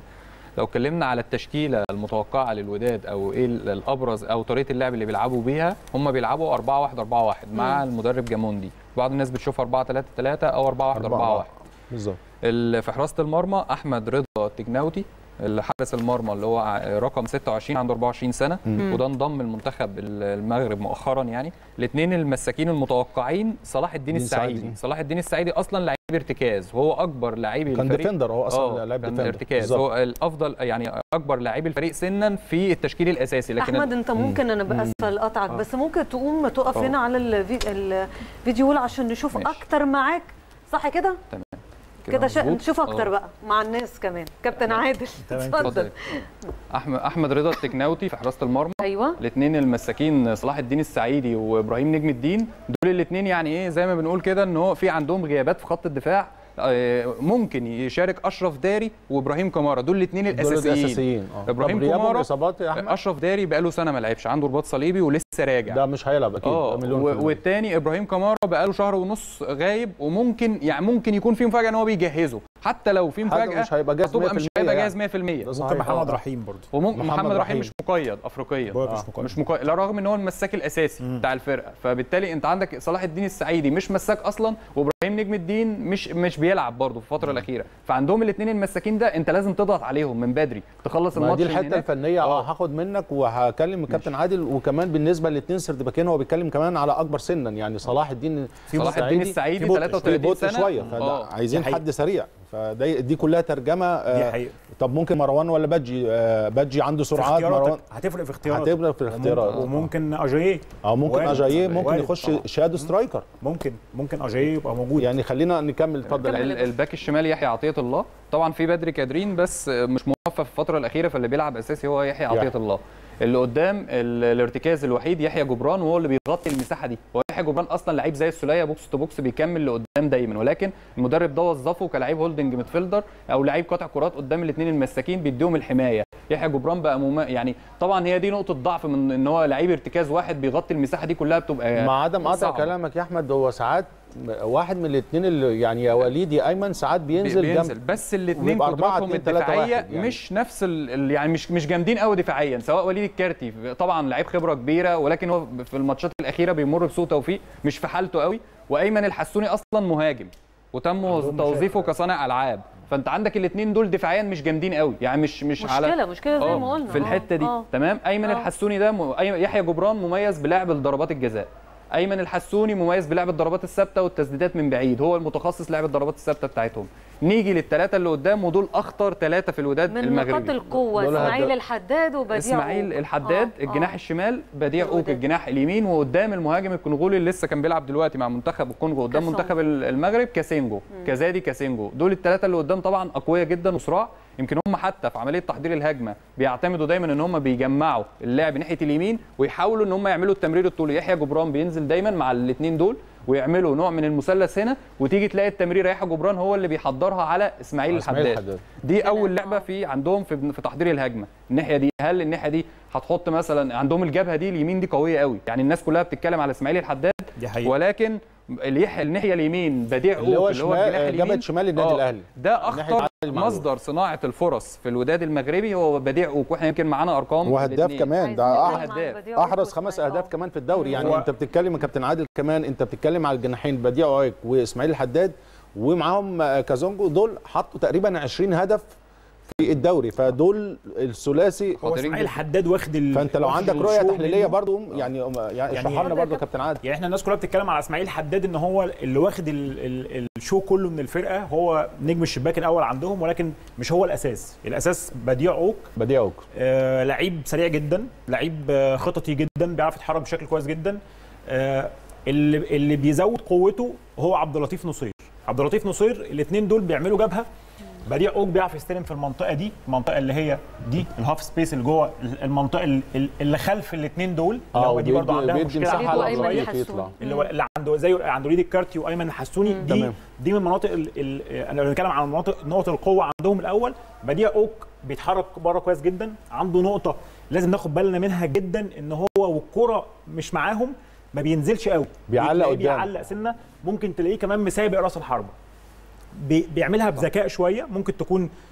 Speaker 4: لو اتكلمنا على التشكيله المتوقعه للوداد او ايه ال- الابرز او طريقه اللعب اللي بيلعبوا بيها هم بيلعبوا 4 1 4 1 مع المدرب جاموندي بعض الناس بتشوف 4 3 3 او 4 1 4 1
Speaker 3: بالظبط
Speaker 4: ال- في حراسه المرمى احمد رضا التجناوتي اللي حارس المرمى اللي هو ع- رقم 26 عنده 24 سنه
Speaker 3: مم.
Speaker 4: وده انضم المنتخب ال- المغرب مؤخرا يعني الاثنين المساكين المتوقعين صلاح الدين
Speaker 3: الدين
Speaker 4: السعيدي
Speaker 3: السعيدي.
Speaker 4: صلاح الدين السعيدي اصلا لعيب ارتكاز وهو اكبر لعيب
Speaker 3: كان
Speaker 4: الفريق
Speaker 3: ديفندر هو اصلا
Speaker 4: آه،
Speaker 3: لاعب
Speaker 4: كان
Speaker 3: ديفندر
Speaker 4: ارتكاز
Speaker 3: بالظبط.
Speaker 4: هو الافضل يعني اكبر لعيب الفريق سنا في التشكيل الاساسي لكن
Speaker 1: احمد انت ممكن انا باسفل قطعك بس ممكن تقوم تقف
Speaker 4: آه.
Speaker 1: هنا على الفي- الفيديو عشان نشوف
Speaker 4: ماشي.
Speaker 1: اكتر معاك صح كده
Speaker 4: تمام
Speaker 1: كده شا...
Speaker 4: مظبوط؟
Speaker 1: نشوف اكتر
Speaker 4: آه.
Speaker 1: بقى مع الناس كمان كابتن عادل
Speaker 2: تمام.
Speaker 1: اتفضل
Speaker 4: اتفضل احمد احمد رضا التكناوتي في حراسه المرمى
Speaker 1: ايوه
Speaker 4: الاثنين المساكين صلاح الدين السعيدي وابراهيم نجم الدين دول الاثنين يعني ايه زي ما بنقول كده ان هو في عندهم غيابات في خط الدفاع آه، ممكن يشارك اشرف داري وابراهيم كمارا دول الاثنين
Speaker 3: دول
Speaker 4: الاساسيين
Speaker 3: الاساسيين اه
Speaker 4: إبراهيم
Speaker 3: طب غيابهم
Speaker 4: كومارا،
Speaker 3: اصابات يا احمد
Speaker 4: اشرف داري بقاله سنه ما لعبش عنده رباط صليبي ولسه راجع
Speaker 3: ده مش هيلعب اكيد
Speaker 4: اه
Speaker 3: ده مليون في
Speaker 4: و-
Speaker 3: المية.
Speaker 4: والتاني ابراهيم كمارا بقاله شهر ونص غايب وممكن يعني ممكن يكون في مفاجاه ان هو بيجهزه حتى لو في
Speaker 3: حاجة
Speaker 4: مفاجاه
Speaker 3: مش هيبقى جاهز
Speaker 4: هتبقى مش
Speaker 3: 100%
Speaker 4: هيبقى
Speaker 3: يعني.
Speaker 4: جاهز 100%
Speaker 3: ده
Speaker 2: ممكن
Speaker 3: صحيح.
Speaker 2: محمد
Speaker 3: آه.
Speaker 2: رحيم برضه
Speaker 4: وممكن
Speaker 3: محمد
Speaker 4: محمد, رحيم
Speaker 3: رحيم.
Speaker 4: مش مقيد افريقيا
Speaker 2: هو مش
Speaker 4: آه،
Speaker 2: مقيد.
Speaker 4: مش مقيد لا رغم ان هو المساك الاساسي بتاع الفرقه فبالتالي انت عندك صلاح الدين السعيدي مش مساك اصلا وابراهيم نجم الدين مش مش بيلعب برضه في الفتره الاخيره فعندهم الاثنين المساكين ده انت لازم تضغط عليهم من بدري تخلص
Speaker 3: ما
Speaker 4: الماتش
Speaker 3: دي
Speaker 4: من
Speaker 3: الحته
Speaker 4: هناك.
Speaker 3: الفنيه اه هاخد منك وهكلم الكابتن عادل وكمان بالنسبه للاثنين سردباكين هو بيتكلم كمان على اكبر سنا يعني صلاح الدين
Speaker 4: صلاح الدين السعيدي
Speaker 3: في بطء-
Speaker 4: 33
Speaker 3: في بطء
Speaker 4: سنة.
Speaker 3: شويه
Speaker 4: آه.
Speaker 3: فده عايزين
Speaker 2: دي حقيقة.
Speaker 3: حد سريع فدي دي كلها ترجمه
Speaker 2: دي
Speaker 3: آه
Speaker 2: حقيقه
Speaker 3: طب ممكن مروان ولا بادجي آه بادجي عنده
Speaker 2: في
Speaker 3: سرعات مروان
Speaker 2: اختياراتك هتفرق في اختياراتك
Speaker 3: هتفرق في الاختيارات
Speaker 2: وممكن, وممكن اجاييه
Speaker 3: او ممكن
Speaker 2: وارد.
Speaker 3: اجاييه ممكن
Speaker 2: وارد
Speaker 3: يخش
Speaker 2: طبعاً.
Speaker 3: شادو سترايكر
Speaker 2: ممكن ممكن اجاييه يبقى موجود
Speaker 3: يعني خلينا نكمل اتفضل
Speaker 1: كمل.
Speaker 4: ال- الباك الشمال يحيى عطيه الله طبعا في بدري كادرين بس مش موفق في الفتره الاخيره فاللي بيلعب اساسي هو يحيى عطيه
Speaker 3: يحيى.
Speaker 4: الله اللي قدام ال- الارتكاز الوحيد يحيى جبران وهو اللي بيغطي المساحه دي هو يحيى جبران اصلا لعيب زي السوليه بوكس تو بوكس بيكمل لقدام دايما ولكن المدرب ده وظفه كلاعب هولدنج ميدفيلدر او لعيب قاطع كرات قدام الاثنين المساكين بيديهم الحمايه يحيى جبران بقى مم... يعني طبعا هي دي نقطه ضعف من ان هو لعيب ارتكاز واحد بيغطي المساحه دي كلها بتبقى
Speaker 3: مع عدم قطع
Speaker 4: صعبة.
Speaker 3: كلامك يا احمد هو ساعات واحد من الاثنين اللي يعني يا وليد يا ايمن ساعات بينزل,
Speaker 4: بينزل
Speaker 3: جنب
Speaker 4: بس الاثنين
Speaker 3: ويبقى أربعة،
Speaker 4: قدراتهم
Speaker 3: اتنين، تلاتة،
Speaker 4: الدفاعيه
Speaker 3: واحد يعني.
Speaker 4: مش نفس ال ال- يعني مش مش جامدين قوي دفاعيا سواء وليد الكارتي طبعا لعيب خبره كبيره ولكن هو في الماتشات الاخيره بيمر بسوء توفيق مش في حالته قوي وايمن الحسوني اصلا مهاجم وتم
Speaker 2: عندهم
Speaker 4: توظيفه
Speaker 2: مشاكل.
Speaker 4: كصانع العاب فانت عندك الاثنين دول دفاعيا مش جامدين قوي يعني مش مش على
Speaker 1: مشكله مشكله زي
Speaker 4: آه،
Speaker 1: ما قلنا
Speaker 4: في الحته دي
Speaker 1: آه.
Speaker 4: تمام ايمن
Speaker 1: آه.
Speaker 4: الحسوني ده م... أي- يحيى جبران مميز بلعب ضربات الجزاء ايمن الحسوني مميز بلعب الضربات الثابته والتسديدات من بعيد هو المتخصص لعب الضربات الثابته بتاعتهم نيجي للثلاثه اللي قدام ودول اخطر ثلاثه في الوداد
Speaker 1: من نقاط
Speaker 4: المغربي
Speaker 1: القوه
Speaker 3: دول
Speaker 1: اسماعيل
Speaker 3: هدف.
Speaker 1: الحداد وبديع
Speaker 4: اسماعيل
Speaker 1: أوك.
Speaker 4: الحداد
Speaker 1: آه،
Speaker 4: الجناح
Speaker 1: آه.
Speaker 4: الشمال بديع اوك
Speaker 1: الوداد.
Speaker 4: الجناح اليمين وقدام المهاجم الكونغولي اللي لسه كان بيلعب دلوقتي مع منتخب الكونغو قدام
Speaker 1: كاسونجو.
Speaker 4: منتخب ال- المغرب كاسينجو كزادي كاسينجو دول الثلاثه اللي قدام طبعا اقوياء جدا وصراع يمكن هم حتى في عمليه تحضير الهجمه بيعتمدوا دايما ان هم بيجمعوا اللاعب ناحيه اليمين ويحاولوا ان هم يعملوا التمرير الطولي يحيى جبران بينزل دايما مع الاثنين دول ويعملوا نوع من المثلث هنا وتيجي تلاقي التمرير يحيى جبران هو اللي بيحضرها على اسماعيل
Speaker 3: إسماعيل
Speaker 4: الحداد
Speaker 3: الحداد.
Speaker 4: دي اول
Speaker 1: كمان،
Speaker 4: لعبه
Speaker 1: آه.
Speaker 4: في عندهم في في تحضير الهجمه الناحيه دي هل الناحيه دي هتحط مثلا عندهم الجبهه دي اليمين دي قويه قوي يعني الناس كلها بتتكلم على اسماعيل الحداد
Speaker 2: دي حقيقه
Speaker 4: ولكن اليح- الناحيه اليمين بديع
Speaker 3: اللي هو
Speaker 4: أوك اللي هو
Speaker 3: شمال-
Speaker 4: الجناح
Speaker 3: جبهة
Speaker 4: اليمين
Speaker 3: شمال النادي
Speaker 4: آه،
Speaker 3: الأهلي.
Speaker 4: ده
Speaker 3: الناحية
Speaker 4: اخطر
Speaker 3: علي معلول.
Speaker 4: مصدر صناعه الفرص في الوداد المغربي هو بديع اوك واحنا يمكن معانا ارقام
Speaker 3: وهداف
Speaker 4: الاتنين.
Speaker 3: كمان ده
Speaker 1: عايزين
Speaker 3: أح-
Speaker 1: نتكلم عن
Speaker 4: هداف.
Speaker 1: بديع أوك
Speaker 3: احرز خمس
Speaker 1: وإسماعيل.
Speaker 3: اهداف كمان في الدوري يعني
Speaker 2: هو-
Speaker 3: انت بتتكلم يا كابتن عادل كمان انت بتتكلم على الجناحين بديع عويك واسماعيل الحداد ومعاهم آه، كازونجو دول حطوا تقريبا 20 هدف في الدوري فدول الثلاثي
Speaker 2: هو
Speaker 4: خاطرين
Speaker 2: اسماعيل
Speaker 4: جدا.
Speaker 2: الحداد واخد ال...
Speaker 3: فانت لو
Speaker 2: واخد
Speaker 3: عندك رؤيه
Speaker 2: الشو
Speaker 3: تحليليه
Speaker 2: منه.
Speaker 3: برضو يعني يعني
Speaker 2: يعني
Speaker 3: اشرحها لنا
Speaker 1: اتفضل
Speaker 3: برضو
Speaker 1: يا
Speaker 3: يا كابتن عادل
Speaker 2: يعني احنا الناس كلها بتتكلم على اسماعيل حداد ان هو اللي واخد ال ال الشو كله من الفرقه هو نجم الشباك الاول عندهم ولكن مش هو الاساس الاساس بديع اوك
Speaker 3: بديع عويك
Speaker 2: آه لعيب سريع جدا لعيب آه خططي جدا بيعرف يتحرك بشكل كويس جدا آه اللي اللي بيزود قوته هو عبد اللطيف نصير عبد اللطيف نصير الاثنين دول بيعملوا جبهه بديع اوك بيعرف يستلم في المنطقه دي المنطقه اللي هي دي الهاف سبيس اللي جوه المنطقه ال- اللي خلف الاثنين دول اللي هو دي برضه عندها
Speaker 3: بيدي
Speaker 2: مشكله
Speaker 3: مساحه
Speaker 1: وليد
Speaker 3: على
Speaker 1: وأيمن
Speaker 3: الرؤية
Speaker 1: الحسوني.
Speaker 3: يطلع
Speaker 2: اللي هو اللي عنده زي عنده وليد الكارتي وايمن الحسوني دي
Speaker 3: تمام.
Speaker 2: دي من مناطق ال ال انا بتكلم عن مناطق نقط القوه عندهم الاول بديع اوك بيتحرك بره كويس جدا عنده نقطه لازم ناخد بالنا منها جدا ان هو والكره مش معاهم ما بينزلش قوي
Speaker 3: بيعلق
Speaker 2: بتلاقيه
Speaker 3: قدام.
Speaker 2: بيعلق سنه ممكن تلاقيه كمان مسابق راس الحربه بي- بيعملها بذكاء شويه ممكن تكون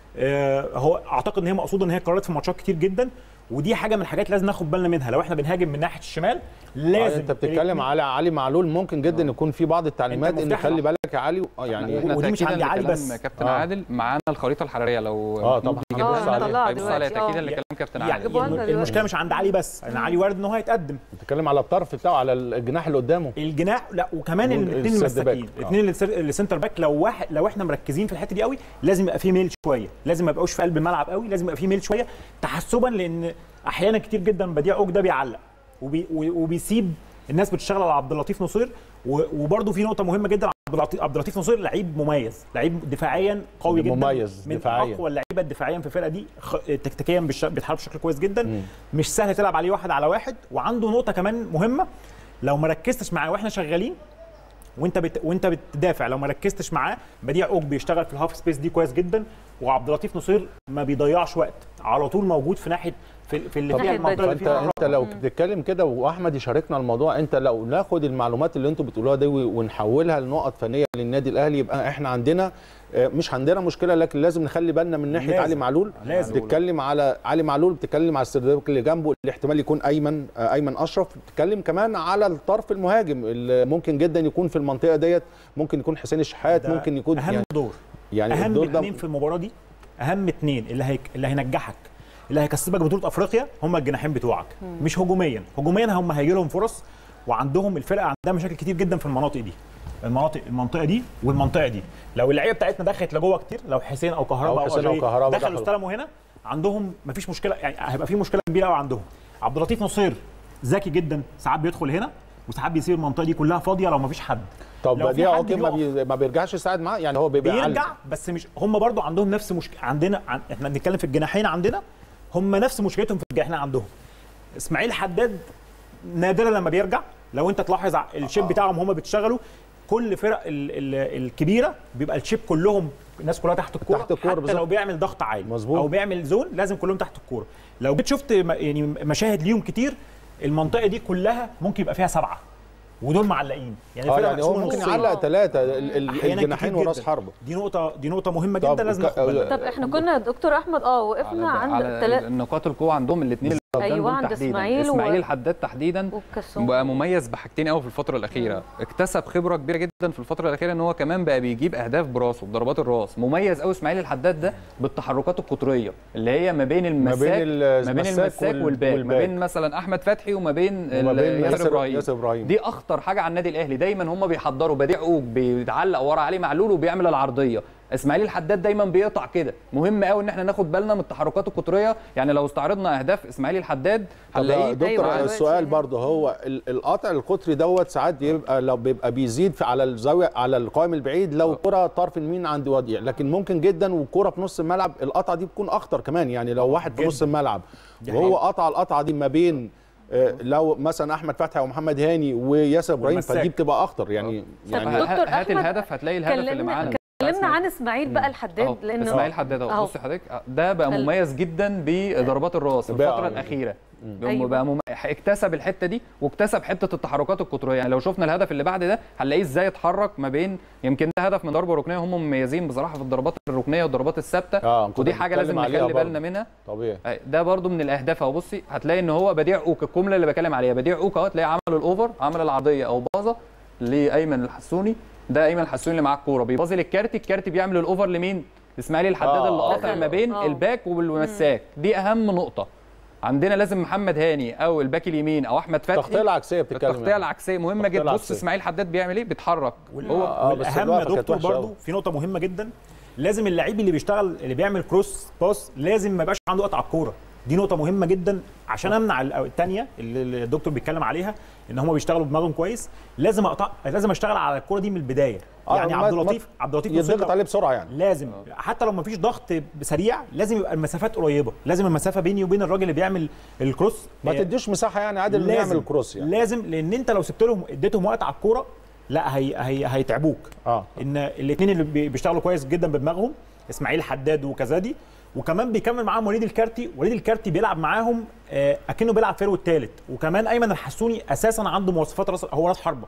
Speaker 2: آه، هو اعتقد ان هي مقصوده ان هي قررت في ماتشات كتير جدا ودي حاجه من الحاجات لازم ناخد بالنا منها لو احنا بنهاجم من ناحيه الشمال لازم
Speaker 3: انت بتتكلم على علي معلول ممكن جدا يكون في بعض التعليمات ان
Speaker 2: مفتاح
Speaker 3: خلي بالك يا علي آه،
Speaker 4: يعني
Speaker 3: يعني
Speaker 4: احنا
Speaker 2: ودي مش
Speaker 4: تأكيداً
Speaker 2: عند علي
Speaker 4: لكلام
Speaker 2: بس.
Speaker 4: كابتن
Speaker 3: آه.
Speaker 4: عادل معانا الخريطه الحراريه لو
Speaker 3: آه، طبعاً.
Speaker 4: ممكن
Speaker 3: هنبص
Speaker 4: يجيبها
Speaker 3: عليها.
Speaker 4: لنا.
Speaker 1: هنطلعها
Speaker 4: هيبص عليها
Speaker 1: دلوقتي.
Speaker 4: تاكيدا
Speaker 1: آه.
Speaker 4: لكلام كابتن
Speaker 2: يعني
Speaker 4: عادل
Speaker 1: جيبوها لنا دلوقتي.
Speaker 2: المشكله مش عند علي بس ان علي وارد ان هو هيتقدم
Speaker 3: بتتكلم على الطرف بتاعه على الجناح اللي قدامه
Speaker 2: الجناح لا وكمان
Speaker 3: وال-
Speaker 2: الاثنين
Speaker 3: السيرد باك.
Speaker 2: المساكين
Speaker 3: آه.
Speaker 2: الاثنين اللي سير- اللي سنتر باك لو واحد لو احنا مركزين في الحته دي قوي لازم يبقى في ميل شويه لازم ما يبقاوش في قلب الملعب قوي لازم يبقى في ميل شويه تحسبا لان احيانا كتير جدا بديع اوج ده بيعلق وبي و- وبيسيب الناس بتشتغل على عبد اللطيف نصير و- وبرده في نقطه مهمه جدا عبد اللطيف عبد اللطيف نصير لعيب مميز لعيب دفاعيا قوي جدا
Speaker 3: مميز
Speaker 2: من
Speaker 3: دفاعياً.
Speaker 2: اقوى اللعيبه الدفاعيا في الفرقه دي خ... تكتيكيا بالش... بيتحرك بشكل كويس جدا مش سهل تلعب عليه واحد على واحد وعنده نقطه كمان مهمه لو ما ركزتش معاه واحنا شغالين وانت بت... وانت بتدافع لو ما ركزتش معاه بديع اوج بيشتغل في الهاف سبيس دي كويس جدا وعبد اللطيف نصير ما بيضيعش وقت على طول موجود في ناحيه في, في اللي
Speaker 1: ناحية
Speaker 2: فيها المنطقه اللي
Speaker 3: فانت
Speaker 2: فيها
Speaker 3: انت لو بتتكلم كده واحمد يشاركنا الموضوع انت لو ناخد المعلومات اللي انتوا بتقولوها دي ونحولها لنقط فنيه للنادي الاهلي يبقى احنا عندنا آه، مش عندنا مشكله لكن لازم نخلي بالنا من ناحيه
Speaker 2: لازم.
Speaker 3: علي معلول
Speaker 2: لازم.
Speaker 3: بتتكلم على علي معلول بتتكلم على السردباك اللي جنبه اللي احتمال يكون ايمن آه، ايمن اشرف بتتكلم كمان على الطرف المهاجم اللي ممكن جدا يكون في المنطقه ديت ممكن يكون حسين الشحات
Speaker 2: ده
Speaker 3: ممكن يكون
Speaker 2: اهم
Speaker 3: يعني,
Speaker 2: دور
Speaker 3: يعني
Speaker 2: اهم
Speaker 3: الدور ده
Speaker 2: اثنين في المباراه دي اهم اثنين اللي هي... اللي هينجحك اللي هيكسبك بطوله افريقيا هم الجناحين بتوعك مش هجوميا هجوميا هم هيجي لهم فرص وعندهم الفرقه عندها مشاكل كتير جدا في المناطق دي المناطق المنطقه دي والمنطقه دي لو اللعيبه بتاعتنا دخلت لجوه كتير لو حسين او كهرباء
Speaker 3: أو حسين أو
Speaker 2: أجاي
Speaker 3: كهربا
Speaker 2: دخلوا
Speaker 3: دخلوا.
Speaker 2: استلموا هنا عندهم مفيش مشكله يعني هيبقى في مشكله كبيره قوي عندهم عبد اللطيف نصير ذكي جدا ساعات بيدخل هنا وساعات بيسيب المنطقه دي كلها فاضيه لو مفيش حد
Speaker 3: طب
Speaker 2: لو في
Speaker 3: بديع
Speaker 2: حد
Speaker 3: اوكي ما,
Speaker 2: بيقف-
Speaker 3: بي... ما بيرجعش يساعد معاه يعني هو بيبقى
Speaker 2: بيرجع بس مش هم برضو عندهم نفس مشكله عندنا عن... احنا بنتكلم في الجناحين عندنا هم نفس مشكلتهم في الجناحين عندهم اسماعيل حداد نادرا لما بيرجع لو انت تلاحظ ع- الشيب بتاعهم هم بيشتغلوا كل فرق ال... ال... الكبيره بيبقى الشيب كلهم الناس كلها تحت الكوره
Speaker 3: تحت الكورة
Speaker 2: حتى
Speaker 3: بالظبط.
Speaker 2: لو بيعمل ضغط عالي
Speaker 3: مظبوط.
Speaker 2: او بيعمل زون لازم كلهم تحت الكوره لو جيت شفت م... يعني مشاهد ليهم كتير المنطقه دي كلها ممكن يبقى فيها سبعه ودول معلقين يعني
Speaker 3: اه
Speaker 2: الفرقة
Speaker 3: يعني هو
Speaker 2: مقسومة
Speaker 3: ممكن
Speaker 2: نصين.
Speaker 3: يعلق ثلاثه
Speaker 2: أحياناً
Speaker 3: الجناحين
Speaker 2: كتير
Speaker 3: وراس
Speaker 2: جداً.
Speaker 3: حربه
Speaker 2: دي نقطة دي نقطة مهمة
Speaker 3: طب
Speaker 2: جدا لازم
Speaker 3: ك-
Speaker 2: ناخد بالنا
Speaker 1: طب احنا كنا دكتور احمد اه وقفنا
Speaker 4: على,
Speaker 1: عند
Speaker 4: على
Speaker 1: تلا...
Speaker 4: نقاط القوه عندهم الاثنين اللي قدام
Speaker 1: أيوة،
Speaker 4: دول
Speaker 1: عند
Speaker 4: تحديداً.
Speaker 1: إسماعيل و-
Speaker 4: اسماعيل الحداد تحديدا
Speaker 1: وكاسون.
Speaker 4: بقى مميز بحاجتين قوي في الفتره الاخيره اكتسب خبره كبيره جدا في الفتره الاخيره ان هو كمان بقى بيجيب اهداف براسه بضربات الراس مميز قوي اسماعيل الحداد ده بالتحركات القطريه اللي هي ما بين المساك
Speaker 3: بين
Speaker 4: ما بين
Speaker 3: المساك
Speaker 4: المساك
Speaker 3: وال-
Speaker 4: والباك ما
Speaker 3: والباك.
Speaker 4: بين مثلا احمد فتحي وما بين,
Speaker 3: وما
Speaker 4: ال-
Speaker 3: بين
Speaker 4: ياسر
Speaker 3: ياسر-
Speaker 4: ابراهيم
Speaker 3: ياسر إبراهيم.
Speaker 4: دي اخطر حاجه على النادي الاهلي دايما هم بيحضروا بديع اوج بيتعلق ورا علي معلول وبيعمل العرضيه اسماعيل الحداد دايما بيقطع كده مهم قوي ان احنا ناخد بالنا من التحركات القطريه يعني لو استعرضنا اهداف اسماعيل الحداد
Speaker 3: طب يا
Speaker 4: هنلاقيه
Speaker 3: دكتور
Speaker 1: أيوة،
Speaker 3: أيوة
Speaker 1: دلوقتي
Speaker 3: السؤال
Speaker 1: يعني.
Speaker 3: برضه هو ال- القطع القطري دوت ساعات بيبقى لو بيبقى بيزيد في على الزاويه على القائم البعيد لو كره طرف اليمين عند وديع لكن ممكن جدا والكره في نص الملعب القطعه دي بتكون اخطر كمان يعني لو واحد في
Speaker 2: جداً.
Speaker 3: نص الملعب
Speaker 2: دي
Speaker 3: وهو
Speaker 2: حقيقة.
Speaker 3: قطع القطعه دي ما بين آه، لو مثلا احمد فتحي ومحمد هاني وياسر ابراهيم
Speaker 2: والمساك.
Speaker 3: فدي بتبقى اخطر يعني يعني
Speaker 1: دكتور
Speaker 4: هات
Speaker 1: أحمد،
Speaker 4: الهدف هتلاقي الهدف اللي
Speaker 1: كلمنا
Speaker 4: معانا
Speaker 1: كلمنا عن اسماعيل بقى
Speaker 4: أهو،
Speaker 1: الحداد لانه
Speaker 4: اسماعيل حداد اهو
Speaker 1: أهو.
Speaker 4: بصي حضرتك ده بقى
Speaker 1: خل-
Speaker 4: مميز جدا بضربات الراس في
Speaker 3: بقى-
Speaker 4: الفتره الاخيره
Speaker 1: أيوة.
Speaker 4: أيوة. بقى مم... اكتسب الحته دي واكتسب حته التحركات القطريه يعني لو شفنا الهدف اللي بعد ده هنلاقيه ازاي اتحرك ما بين يمكن ده هدف من ضربه ركنيه هم مميزين بصراحه في الضربات الركنيه والضربات الثابته
Speaker 3: اه كنت
Speaker 4: ودي حاجه
Speaker 3: بتكلم
Speaker 4: لازم
Speaker 3: عليها
Speaker 4: نخلي
Speaker 3: برضه.
Speaker 4: بالنا منها
Speaker 3: طبيعي
Speaker 4: أي، ده برضو من الاهداف اهو بصي هتلاقي ان هو بديع اوك الجمله اللي بكلم عليها بديع اوك اهو تلاقي عمل الاوفر عمل العرضيه او باظه لايمن الحسوني ده ايمن الحسوني اللي معاه الكوره بيباظي للكارتي الكارتي بيعمل الاوفر لمين اسماعيل الحداد
Speaker 3: آه،
Speaker 4: اللي
Speaker 3: آه.
Speaker 4: قاطع ما بين
Speaker 1: آه.
Speaker 4: الباك والمساك دي اهم نقطه عندنا لازم محمد هاني او الباك اليمين او احمد فتحي
Speaker 3: التغطيه العكسيه بتتكلم
Speaker 4: التغطيه
Speaker 3: يعني.
Speaker 4: العكسيه مهمه
Speaker 3: التغطية
Speaker 4: جدا بص
Speaker 3: العكسية.
Speaker 4: اسماعيل حداد بيعمل ايه بيتحرك
Speaker 2: هو
Speaker 3: آه، بس
Speaker 2: والاهم
Speaker 3: الوقفة
Speaker 2: يا
Speaker 3: كانت
Speaker 2: دكتور
Speaker 3: وحشة
Speaker 2: برضو
Speaker 3: أوي.
Speaker 2: في نقطه مهمه جدا لازم اللعيب اللي بيشتغل اللي بيعمل كروس باس لازم ما يبقاش عنده قطع الكوره دي نقطه مهمه جدا عشان امنع ال- الثانيه اللي اللي الدكتور بيتكلم عليها ان هم بيشتغلوا بدماغهم كويس لازم اقطع لازم اشتغل على الكوره دي من البدايه
Speaker 3: آه،
Speaker 2: يعني
Speaker 3: ما-
Speaker 2: عبد
Speaker 3: ما-
Speaker 2: اللطيف عبد اللطيف نصير
Speaker 3: يضغط
Speaker 2: لو-
Speaker 3: عليه بسرعه يعني
Speaker 2: لازم حتى لو ما فيش ضغط سريع لازم يبقى المسافات قريبه لازم المسافه بيني وبين الراجل اللي بيعمل الكروس
Speaker 3: ما
Speaker 2: آه،
Speaker 3: تديش مساحه يعني عادل انه يعمل كروس يعني
Speaker 2: لازم لان انت لو سبت لهم اديتهم وقت على الكوره لا هي هي هيتعبوك
Speaker 3: اه
Speaker 2: ان الاثنين اللي بي- بيشتغلوا كويس جدا بدماغهم اسماعيل حداد وكزادي وكمان بيكمل معاهم وليد الكارتي وليد الكارتي بيلعب معاهم آه، اكنه بيلعب فيرو الثالث وكمان ايمن الحسوني اساسا عنده مواصفات راس هو راس حربه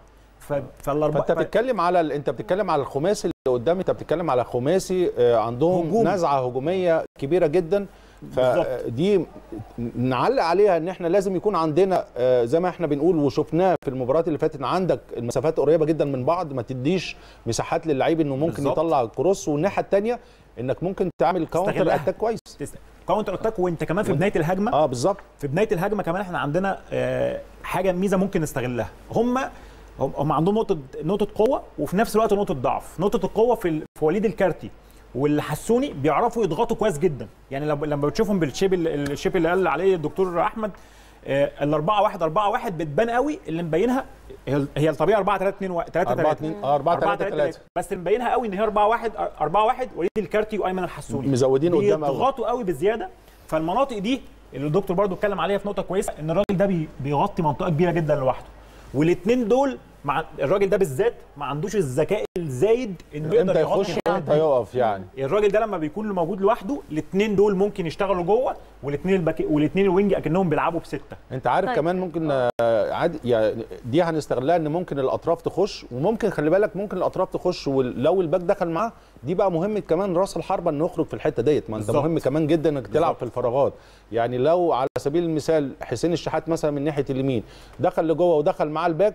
Speaker 2: ف... فالاربعه
Speaker 3: فانت بتتكلم على ال- انت بتتكلم على الخماسي اللي قدام انت بتتكلم على خماسي آه، عندهم
Speaker 2: هجوم.
Speaker 3: نزعه هجوميه كبيره جدا
Speaker 2: بالظبط.
Speaker 3: فدي نعلق عليها ان احنا لازم يكون عندنا آه، زي ما احنا بنقول وشفناه في المباريات اللي فاتت إن عندك المسافات قريبه جدا من بعض ما تديش مساحات للعيب انه ممكن
Speaker 2: بالظبط.
Speaker 3: يطلع كروس والناحيه الثانيه انك ممكن تعمل كاونتر
Speaker 2: تستغلها.
Speaker 3: اتاك كويس
Speaker 2: تست... كاونتر اتاك وانت كمان في بدايه الهجمه
Speaker 3: اه بالظبط
Speaker 2: في بدايه الهجمه كمان احنا عندنا آه، حاجه ميزه ممكن نستغلها هم هم هم عندهم نقطه نقطه قوه وفي نفس الوقت نقطه ضعف نقطه القوه في ال- في وليد الكارتي والحسوني بيعرفوا يضغطوا كويس جدا يعني لما لما بتشوفهم بالشيب ال- الشيب اللي قال عليه الدكتور احمد آه، الأربعة واحد أربعة واحد بتبان قوي اللي مبينها هي هي الطبيعة 4 3 2 1 3
Speaker 3: 4
Speaker 2: 3
Speaker 3: 2 4 3 3
Speaker 2: بس اللي مبينها قوي ان هي 4 1 4 1 وليد الكارتي وايمن الحسوني
Speaker 3: مزودين قدام قوي.
Speaker 2: بيضغطوا قوي بزياده فالمناطق دي اللي الدكتور برضو اتكلم عليها في نقطه كويسه ان الراجل ده بي- بيغطي منطقه كبيره جدا لوحده والاثنين دول مع الراجل ده بالذات ما عندوش الذكاء الزايد انه يقدر
Speaker 3: امتى
Speaker 2: يغطي
Speaker 3: يخش
Speaker 2: الحتة
Speaker 3: امتى يقف يعني
Speaker 2: الراجل ده لما بيكون موجود لوحده الاثنين دول ممكن يشتغلوا جوه والاثنين الباك والاثنين الوينج اكنهم بيلعبوا بسته
Speaker 3: انت عارف
Speaker 1: طيب.
Speaker 3: طيب. كمان ممكن آه، عادي يعني دي هنستغلها ان ممكن الاطراف تخش وممكن خلي بالك ممكن الاطراف تخش ولو الباك دخل معاه دي بقى مهمه كمان راس الحربه انه يخرج في الحته ديت ما انت
Speaker 2: بالظبط.
Speaker 3: مهم كمان جدا انك تلعب
Speaker 2: بالظبط.
Speaker 3: في الفراغات يعني لو على سبيل المثال حسين الشحات مثلا من ناحيه اليمين دخل لجوه ودخل معاه الباك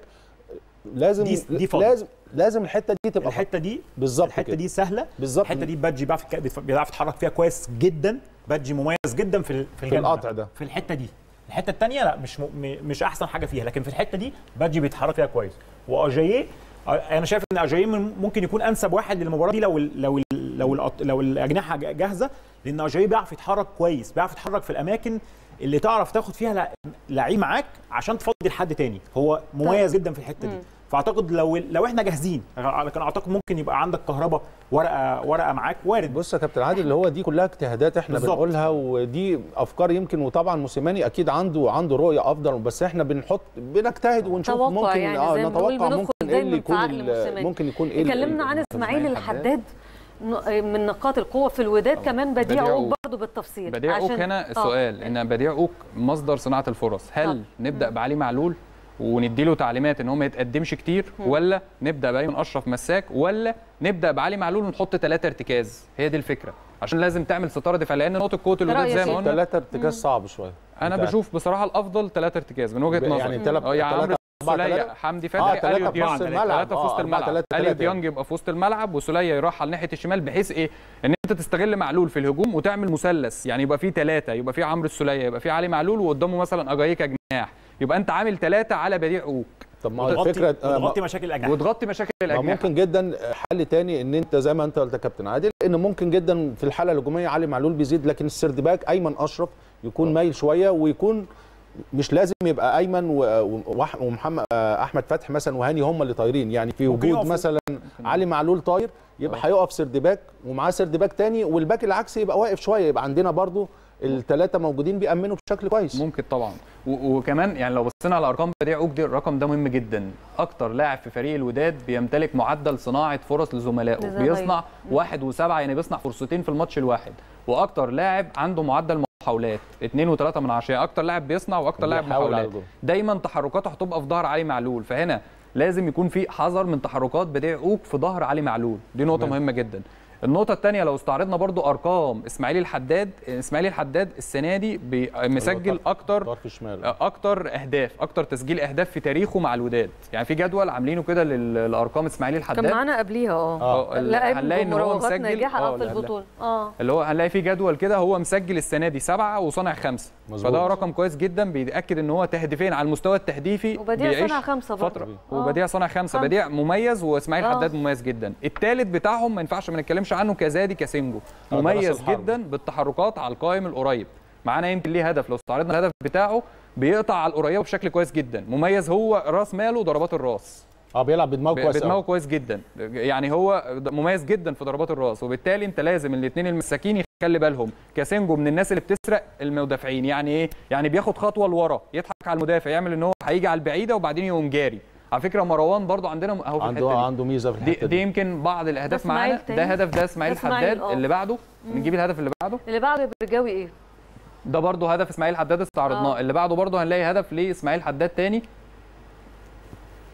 Speaker 3: لازم
Speaker 2: دي- دي فاضي.
Speaker 3: لازم لازم الحته دي تبقى
Speaker 2: الحته دي
Speaker 3: بالظبط
Speaker 2: الحته
Speaker 3: كده.
Speaker 2: دي سهله
Speaker 3: بالظبط.
Speaker 2: الحته دي بادجي بيعرف يتك- بيعرف يتحرك فيها كويس جدا بادجي مميز جدا في ال- في, الجانب
Speaker 3: القطع ده.
Speaker 2: في الحته دي الحته الثانيه لا مش م... م- مش احسن حاجه فيها لكن في الحته دي بادجي بيتحرك فيها كويس واجاييه انا شايف ان اجاييه من- ممكن يكون انسب واحد للمباراه دي لو ال لو ال لو ال لو الاجنحه ج- جاهزه لان اجاييه بيعرف يتحرك كويس بيعرف يتحرك في الاماكن اللي تعرف تاخد فيها لع- لعيب معاك عشان تفضي لحد تاني هو مميز جدا في الحته دي فاعتقد لو لو احنا جاهزين لكن اعتقد ممكن يبقى عندك كهرباء ورقه ورقه معاك وارد
Speaker 3: بص يا كابتن عادل اللي هو دي كلها اجتهادات احنا
Speaker 2: بالظبط.
Speaker 3: بنقولها ودي افكار يمكن وطبعا موسيماني اكيد عنده عنده رؤيه افضل بس احنا بنحط بنجتهد ونشوف
Speaker 1: توقع
Speaker 3: ممكن
Speaker 1: يعني
Speaker 3: اه
Speaker 1: زي ما بنقول
Speaker 3: نتوقع
Speaker 1: بندخل
Speaker 3: ممكن ايه
Speaker 1: دايماً
Speaker 3: اللي
Speaker 1: في
Speaker 3: يكون
Speaker 1: عقل
Speaker 3: ال-
Speaker 1: موسيماني.
Speaker 3: ممكن يكون ايه ال-
Speaker 1: اتكلمنا عن اسماعيل
Speaker 4: إسماعيل
Speaker 1: الحداد ن- من نقاط القوه في الوداد كمان بديع
Speaker 4: بديع
Speaker 1: عوق
Speaker 4: عوق.
Speaker 1: برضه بالتفصيل
Speaker 4: بديع اوك
Speaker 1: عشان-
Speaker 4: هنا
Speaker 1: آه.
Speaker 4: السؤال ان بديع اوك مصدر صناعه الفرص هل
Speaker 1: طب.
Speaker 4: نبدا بعلي معلول ونديله تعليمات ان هو ما يتقدمش كتير ولا نبدا بايمن اشرف مساك ولا نبدا بعلي معلول ونحط ثلاثه ارتكاز هي دي الفكره عشان لازم تعمل ستاره دفاع لان نقطه قوه الوداد
Speaker 1: رأيك
Speaker 4: زي
Speaker 1: إيه؟
Speaker 4: ما قلنا
Speaker 3: ثلاثة ارتكاز صعب شويه
Speaker 4: انا
Speaker 3: أنت-
Speaker 4: بشوف بصراحه الافضل ثلاثه ارتكاز من وجهه نظري
Speaker 3: يعني تلات-
Speaker 4: اه يعني
Speaker 3: تلاتة-
Speaker 4: عمرو
Speaker 3: أربعة
Speaker 4: سولية
Speaker 3: تلاتة؟
Speaker 4: حمدي
Speaker 3: اه
Speaker 4: فتحي
Speaker 3: ثلاثة
Speaker 4: اليو
Speaker 3: في وسط
Speaker 4: ديانج
Speaker 3: الملعب
Speaker 4: ثلاثه في وسط
Speaker 3: آه، أربعة،
Speaker 4: الملعب
Speaker 3: تلاتة،
Speaker 4: اليو
Speaker 3: تلاتة
Speaker 4: ديانج يبقى في وسط الملعب وسولية يرحل ناحيه الشمال بحيث ايه ان انت تستغل معلول في الهجوم وتعمل مثلث يعني يبقى في ثلاثه يبقى في عمرو السولية يبقى في علي معلول وقدامه مثلا اجايكا جناح يبقى انت عامل ثلاثه على بديع اوك
Speaker 3: طب ما هو
Speaker 2: وتغطي
Speaker 3: الفكره آه، ما-
Speaker 2: وتغطي مشاكل الاجنحه
Speaker 4: وتغطي مشاكل
Speaker 3: ما
Speaker 4: الاجنحه
Speaker 3: ممكن جدا حل تاني ان انت زي ما انت قلت يا كابتن عادل ان ممكن جدا في الحاله الهجوميه علي معلول بيزيد لكن السرد باك ايمن اشرف يكون مايل شويه ويكون مش لازم يبقى ايمن و- وح- ومحمد آه، احمد فتحي مثلا وهاني هم اللي طايرين يعني في
Speaker 2: ممكن
Speaker 3: وجود
Speaker 2: يقفوا.
Speaker 3: مثلا علي معلول طاير يبقى هيقف سرد باك ومعاه سرد باك تاني والباك العكسي يبقى واقف شويه يبقى عندنا برضو الثلاثه موجودين بيأمنوا بشكل كويس
Speaker 4: ممكن طبعا و- وكمان يعني لو بصينا على ارقام بديع اوك دي الرقم ده مهم جدا اكتر لاعب في فريق الوداد بيمتلك معدل صناعه فرص لزملائه
Speaker 1: لزمايله.
Speaker 4: بيصنع واحد وسبعة يعني بيصنع فرصتين في الماتش الواحد واكتر لاعب عنده معدل محاولات اتنين وتلاتة من عشرة يعني اكتر لاعب بيصنع واكتر لاعب
Speaker 3: بيحاول على
Speaker 4: محاولات
Speaker 3: الجول.
Speaker 4: دايما تحركاته هتبقى في ظهر علي معلول فهنا لازم يكون في حذر من تحركات بديع اوك في ظهر علي معلول دي نقطه
Speaker 3: تمام.
Speaker 4: مهمه جدا النقطة الثانية لو استعرضنا برضو أرقام إسماعيل الحداد إسماعيل الحداد السنة دي بي- مسجل أكتر
Speaker 3: طرف شمال
Speaker 4: اكتر اهداف اكتر تسجيل اهداف في تاريخه مع الوداد يعني في جدول عاملينه كده لل- لارقام اسماعيل
Speaker 1: كان
Speaker 4: الحداد
Speaker 1: معانا قبليها اه
Speaker 4: اه
Speaker 1: لا
Speaker 4: هنلاقي ان هو
Speaker 1: مراوغات
Speaker 4: مسجل
Speaker 1: ناجحه
Speaker 4: اه
Speaker 1: اه في
Speaker 4: لا، لا.
Speaker 1: البطوله اه
Speaker 4: اللي هو هنلاقي في جدول كده هو مسجل السنه دي سبعه وصانع خمسه
Speaker 3: مظبوط.
Speaker 4: فده رقم كويس جدا بيأكد ان هو تهديفين على المستوى التهديفي
Speaker 1: وبديع
Speaker 4: بيعيش
Speaker 1: صنع خمسة برضه.
Speaker 4: فتره
Speaker 1: آه.
Speaker 4: وبديع صنع خمسه
Speaker 1: خمسة.
Speaker 4: بديع مميز واسماعيل
Speaker 1: آه.
Speaker 4: حداد مميز جدا الثالث بتاعهم ما ينفعش ما نتكلمش عنه كزادي كاسينجو
Speaker 3: آه، ده
Speaker 4: مميز
Speaker 3: رأس الحرب.
Speaker 4: جدا بالتحركات على القائم القريب معانا يمكن ليه هدف لو استعرضنا الهدف بتاعه بيقطع على القريبه بشكل كويس جدا مميز هو راس ماله ضربات الراس
Speaker 3: اه بيلعب بدماغه كويس
Speaker 4: بدماغه
Speaker 3: أوي.
Speaker 4: كويس جدا يعني هو مميز جدا في ضربات الراس وبالتالي انت لازم الاثنين المساكين يخلي بالهم كاسينجو من الناس اللي بتسرق المدافعين يعني ايه يعني بياخد خطوه لورا يضحك على المدافع يعمل ان هو هيجي على البعيده وبعدين يقوم جاري على فكره مروان برضو عندنا اهو في
Speaker 3: عنده
Speaker 4: الحته دي
Speaker 3: عنده ميزه في
Speaker 4: دي,
Speaker 3: الحته
Speaker 4: دي
Speaker 3: دي,
Speaker 4: يمكن بعض الاهداف
Speaker 1: إسماعيل
Speaker 4: معانا
Speaker 1: تاني؟
Speaker 4: ده هدف ده اسماعيل
Speaker 1: ده إسماعيل،
Speaker 4: حداد
Speaker 1: آه.
Speaker 4: اللي بعده نجيب الهدف اللي بعده
Speaker 1: اللي بعده برجاوي ايه؟
Speaker 4: ده برضه هدف اسماعيل حداد استعرضناه
Speaker 1: آه.
Speaker 4: اللي بعده برضه هنلاقي هدف لاسماعيل حداد تاني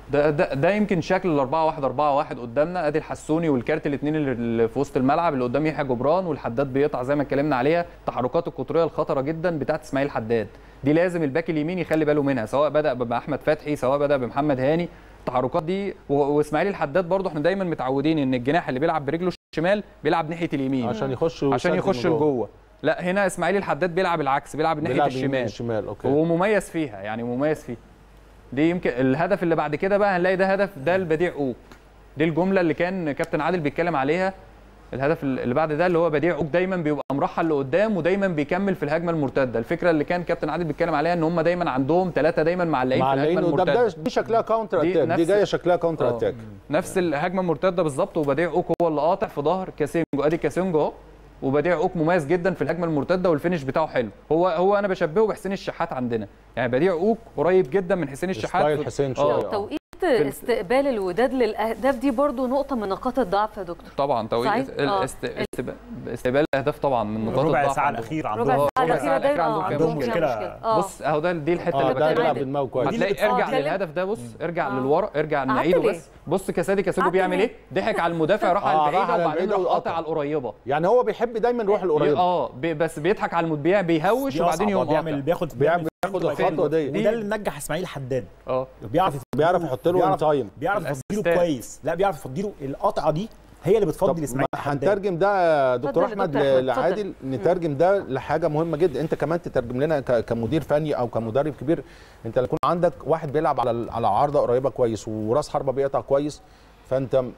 Speaker 4: ده ده ده يمكن شكل ال 4 1 4 1 قدامنا ادي الحسوني والكارت الاثنين اللي- اللي في وسط الملعب اللي قدام يحيى جبران والحداد بيقطع زي ما اتكلمنا عليها التحركات القطريه الخطره جدا بتاعت اسماعيل حداد دي لازم الباك اليمين يخلي باله منها سواء بدا باحمد فتحي سواء بدا بمحمد هاني التحركات دي و- واسماعيل الحداد برضه احنا دايما متعودين ان الجناح اللي بيلعب برجله الشمال بيلعب ناحيه اليمين
Speaker 3: عشان يخش
Speaker 4: عشان
Speaker 3: ويسدد
Speaker 4: يخش
Speaker 3: من جوه.
Speaker 4: لجوه لا هنا اسماعيل الحداد بيلعب العكس بيلعب ناحيه
Speaker 3: بيلعب يمين
Speaker 4: الشمال
Speaker 3: الشمال اوكي
Speaker 4: هو مميز فيها يعني مميز فيها دي يمكن الهدف اللي بعد كده بقى هنلاقي ده هدف ده البديع اوك دي الجمله اللي كان كابتن عادل بيتكلم عليها الهدف اللي بعد ده اللي هو بديع اوك دايما بيبقى مرحل لقدام ودايما بيكمل في الهجمه المرتده الفكره اللي كان كابتن عادل بيتكلم عليها ان هم دايما عندهم ثلاثه دايما معلقين في
Speaker 3: معلقين
Speaker 4: الهجمه
Speaker 3: قدام ده
Speaker 4: المرتده
Speaker 3: دي شكلها كاونتر
Speaker 4: دي
Speaker 3: اتاك دي
Speaker 4: نفس-
Speaker 3: جايه شكلها كاونتر
Speaker 4: آه.
Speaker 3: اتاك
Speaker 4: نفس الهجمه المرتده بالظبط وبديع اوك هو اللي قاطع في ظهر كاسينجو ادي كاسينجو اهو وبديع اوك مميز جدا في الهجمه المرتده والفينش بتاعه حلو هو هو انا بشبهه بحسين الشحات عندنا يعني بديع اوك قريب جدا من حسين الشحات
Speaker 3: ستايل
Speaker 4: في-
Speaker 3: حسين
Speaker 4: آه.
Speaker 3: شويه
Speaker 1: لو توقيت استقبال الوداد للاهداف دي برضو نقطه من نقاط الضعف يا دكتور
Speaker 4: طبعا توقيت
Speaker 1: صحيح؟
Speaker 4: ال-
Speaker 1: آه.
Speaker 4: است- استقبال استقبال الاهداف طبعا من نقاط
Speaker 2: ربع
Speaker 4: الضعف
Speaker 2: ساعه
Speaker 4: عندهم.
Speaker 2: الاخير
Speaker 1: ربع
Speaker 2: عندهم
Speaker 1: ساعه
Speaker 4: ربع
Speaker 1: الاخيره
Speaker 4: ساعة
Speaker 1: دايما
Speaker 4: الأخيرة
Speaker 1: آه،
Speaker 4: عندهم
Speaker 1: عندهم
Speaker 2: مشكلة.
Speaker 1: فيها مشكله اه
Speaker 4: بص اهو ده دي الحته
Speaker 3: اه
Speaker 4: اللي
Speaker 3: ده
Speaker 4: بتكلم
Speaker 3: بيلعب
Speaker 4: عليها.
Speaker 3: بدماغه كويس
Speaker 2: دي اللي
Speaker 4: هتلاقي ارجع
Speaker 1: اتكلم.
Speaker 4: للهدف ده بص ارجع
Speaker 1: آه.
Speaker 4: للورا ارجع
Speaker 1: قعدت
Speaker 4: نعيده
Speaker 1: ليه؟
Speaker 4: بس بص كاسادي كاسادو
Speaker 1: قعدت
Speaker 4: بيعمل
Speaker 1: ليه؟
Speaker 4: ايه ضحك على المدافع راح
Speaker 3: آه،
Speaker 4: على
Speaker 3: راح
Speaker 4: البعيده
Speaker 3: على
Speaker 4: وبعدين
Speaker 3: البعيدة
Speaker 4: راح قاطع
Speaker 3: وقطع.
Speaker 4: على القريبه
Speaker 3: يعني هو بيحب دايما يروح القريب
Speaker 4: اه بي- بس بيضحك على المدافع بيهوش
Speaker 2: دي
Speaker 4: وبعدين
Speaker 2: أصعب. هو
Speaker 4: يقوم
Speaker 2: بيعمل
Speaker 4: قاطع
Speaker 2: بياخد
Speaker 3: بيعمل
Speaker 2: بياخد
Speaker 3: بياخد
Speaker 2: فين.
Speaker 3: الخطوه دي
Speaker 2: وده اللي نجح اسماعيل حداد
Speaker 4: اه
Speaker 2: بيعرف
Speaker 3: بيعرف يحط له
Speaker 2: بيعرف-
Speaker 3: تايم
Speaker 2: بيعرف يفضيله
Speaker 4: الأسيستات.
Speaker 2: كويس لا بيعرف يفضيله القطعه دي هي اللي
Speaker 3: طب
Speaker 2: بتفضي
Speaker 3: ما
Speaker 2: اسماعيل حداد
Speaker 3: هنترجم ده يا دكتور
Speaker 1: اتفضل يا
Speaker 3: احمد
Speaker 1: دكتور أحمد، اتفضل.
Speaker 3: لعادل نترجم ده لحاجه مهمه جدا انت كمان تترجم لنا ك- كمدير فني او كمدرب كبير انت يكون عندك واحد بيلعب على ال- على عارضه قريبه كويس وراس حربه بيقطع كويس فانت م-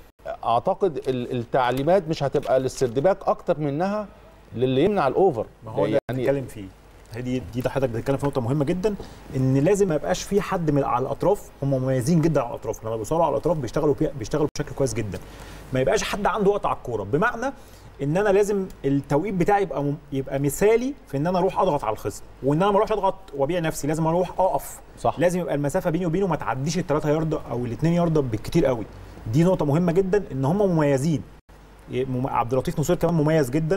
Speaker 3: اعتقد ال- التعليمات مش هتبقى للسردباك اكتر منها للي يمنع الاوفر
Speaker 2: ما هو ده اللي بنتكلم فيه هي دي دي ده حضرتك بتتكلم في نقطه مهمه جدا ان لازم ما يبقاش في حد من على الاطراف هم مميزين جدا على الاطراف لما بيوصلوا على الاطراف بيشتغلوا بي- بيشتغلوا بشكل كويس جدا ما يبقاش حد عنده وقت على الكوره بمعنى ان انا لازم التوقيت بتاعي يبقى م- يبقى مثالي في ان انا اروح اضغط على الخصم وان انا ما اروحش اضغط وابيع نفسي لازم اروح اقف
Speaker 3: صح.
Speaker 2: لازم يبقى المسافه بيني وبينه ما تعديش الثلاثه يارده او الاثنين يارده بالكتير قوي دي نقطه مهمه جدا ان هم مميزين مم- عبد اللطيف نصير كمان مميز جدا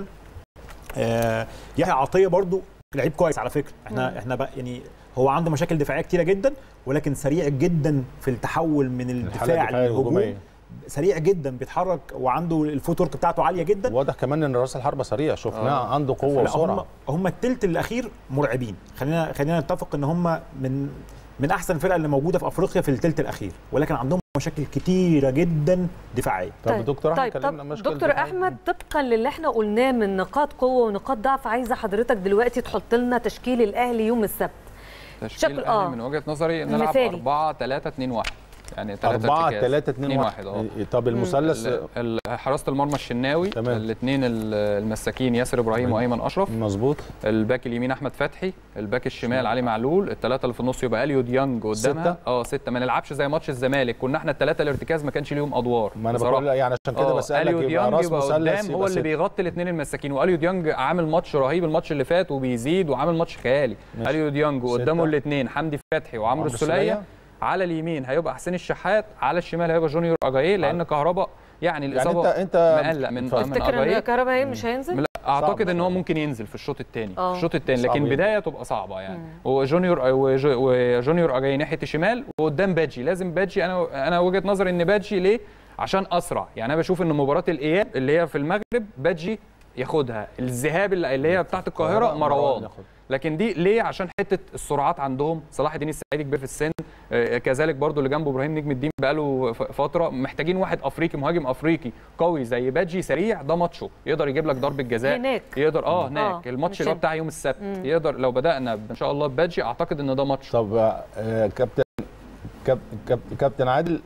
Speaker 2: آه، يحيى عطيه برضو لعيب كويس على فكره احنا احنا بقى يعني هو عنده مشاكل دفاعيه كتيره جدا ولكن سريع جدا في التحول من
Speaker 3: الحاله
Speaker 2: الدفاع
Speaker 3: الدفاعيه
Speaker 2: للهجوم
Speaker 3: الهجوميه
Speaker 2: سريع جدا بيتحرك وعنده الفوت ورك بتاعته عاليه جدا
Speaker 3: واضح كمان ان راس الحربه سريع شفناه
Speaker 4: آه.
Speaker 3: عنده قوه
Speaker 2: لا، هم
Speaker 3: وسرعه
Speaker 2: هم التلت الاخير مرعبين خلينا خلينا نتفق ان هم من من احسن الفرق اللي موجوده في افريقيا في التلت الاخير ولكن عندهم مشاكل كتيره جدا دفاعيه
Speaker 3: طب
Speaker 1: طيب،
Speaker 3: دكتور احمد
Speaker 1: طيب
Speaker 3: كلمنا
Speaker 1: طب
Speaker 3: مشكلة
Speaker 1: دكتور
Speaker 3: دفاعية.
Speaker 1: احمد طبقا للي احنا قلناه من نقاط قوه ونقاط ضعف عايزه حضرتك دلوقتي تحط لنا تشكيل الاهلي يوم السبت
Speaker 4: تشكيل
Speaker 1: شكل-
Speaker 4: الاهلي
Speaker 1: آه.
Speaker 4: من وجهه نظري نلعب
Speaker 1: مثالي.
Speaker 4: 4 3 2 1 يعني 3
Speaker 3: 4 3 2 1
Speaker 4: اه
Speaker 3: طب المثلث
Speaker 4: ال- ال- حراسه المرمى الشناوي
Speaker 3: تمام.
Speaker 4: الاثنين المساكين ياسر ابراهيم وايمن اشرف
Speaker 3: مظبوط
Speaker 4: الباك اليمين احمد فتحي الباك الشمال علي معلول الثلاثه اللي في النص يبقى اليو ديانج قدامها
Speaker 3: ستة؟
Speaker 4: اه سته ما نلعبش زي ماتش الزمالك كنا احنا الثلاثه الارتكاز ما كانش ليهم ادوار
Speaker 3: ما انا
Speaker 4: بصراحة.
Speaker 3: بقول يعني عشان كده
Speaker 4: آه،
Speaker 3: بسالك
Speaker 4: اليو
Speaker 3: يبقى
Speaker 4: ديانج
Speaker 3: راس
Speaker 4: يبقى
Speaker 3: مثلث
Speaker 4: قدام هو
Speaker 3: يبقى
Speaker 4: اللي
Speaker 3: ستة.
Speaker 4: بيغطي الاثنين المساكين واليو ديانج عامل ماتش رهيب الماتش اللي فات وبيزيد وعامل ماتش خيالي
Speaker 3: ماشي.
Speaker 4: اليو ديانج
Speaker 3: ستة.
Speaker 4: قدامه الاثنين حمدي فتحي وعمرو
Speaker 3: عمرو
Speaker 4: السوليه
Speaker 3: السولية.
Speaker 4: على اليمين هيبقى حسين الشحات على الشمال هيبقى جونيور اجاييه لان كهربا يعني
Speaker 3: يعني
Speaker 4: الاصابه
Speaker 3: انت انت
Speaker 4: مقلق من
Speaker 3: اتفضل.
Speaker 4: من
Speaker 1: تفتكر ان
Speaker 4: اجاييه
Speaker 1: كهرباء هي مش هينزل
Speaker 4: لا اعتقد
Speaker 3: صعب
Speaker 4: ان هو
Speaker 3: شوية.
Speaker 4: ممكن ينزل في الشوط الثاني
Speaker 1: آه.
Speaker 4: الشوط الثاني
Speaker 3: صعب
Speaker 4: لكن
Speaker 3: جدا.
Speaker 4: بدايه تبقى صعبه يعني وجونيور وج- وجونيور اجاي ناحيه الشمال وقدام بادجي لازم بادجي انا انا وجهه نظري ان بادجي ليه عشان اسرع يعني انا بشوف ان مباراه الاياب اللي هي في المغرب بادجي ياخدها الذهاب اللي اللي هي بتاعت القاهره مروان
Speaker 3: ياخد.
Speaker 4: لكن دي ليه عشان حته السرعات عندهم صلاح الدين السعيدي كبير في السن آه، كذلك برضو اللي جنبه ابراهيم نجم الدين بقاله ف- فتره محتاجين واحد افريقي مهاجم افريقي قوي زي بادجي سريع ده ماتشه يقدر يجيب لك ضربه جزاء
Speaker 1: هناك.
Speaker 4: يقدر اه
Speaker 1: آه،
Speaker 4: هناك الماتش
Speaker 1: مش
Speaker 4: اللي هو
Speaker 1: هنا.
Speaker 4: بتاع يوم السبت يقدر لو بدانا ان شاء الله ببادجي اعتقد ان ده ماتش
Speaker 3: طب آه، كابتن كاب- كاب- كابتن عادل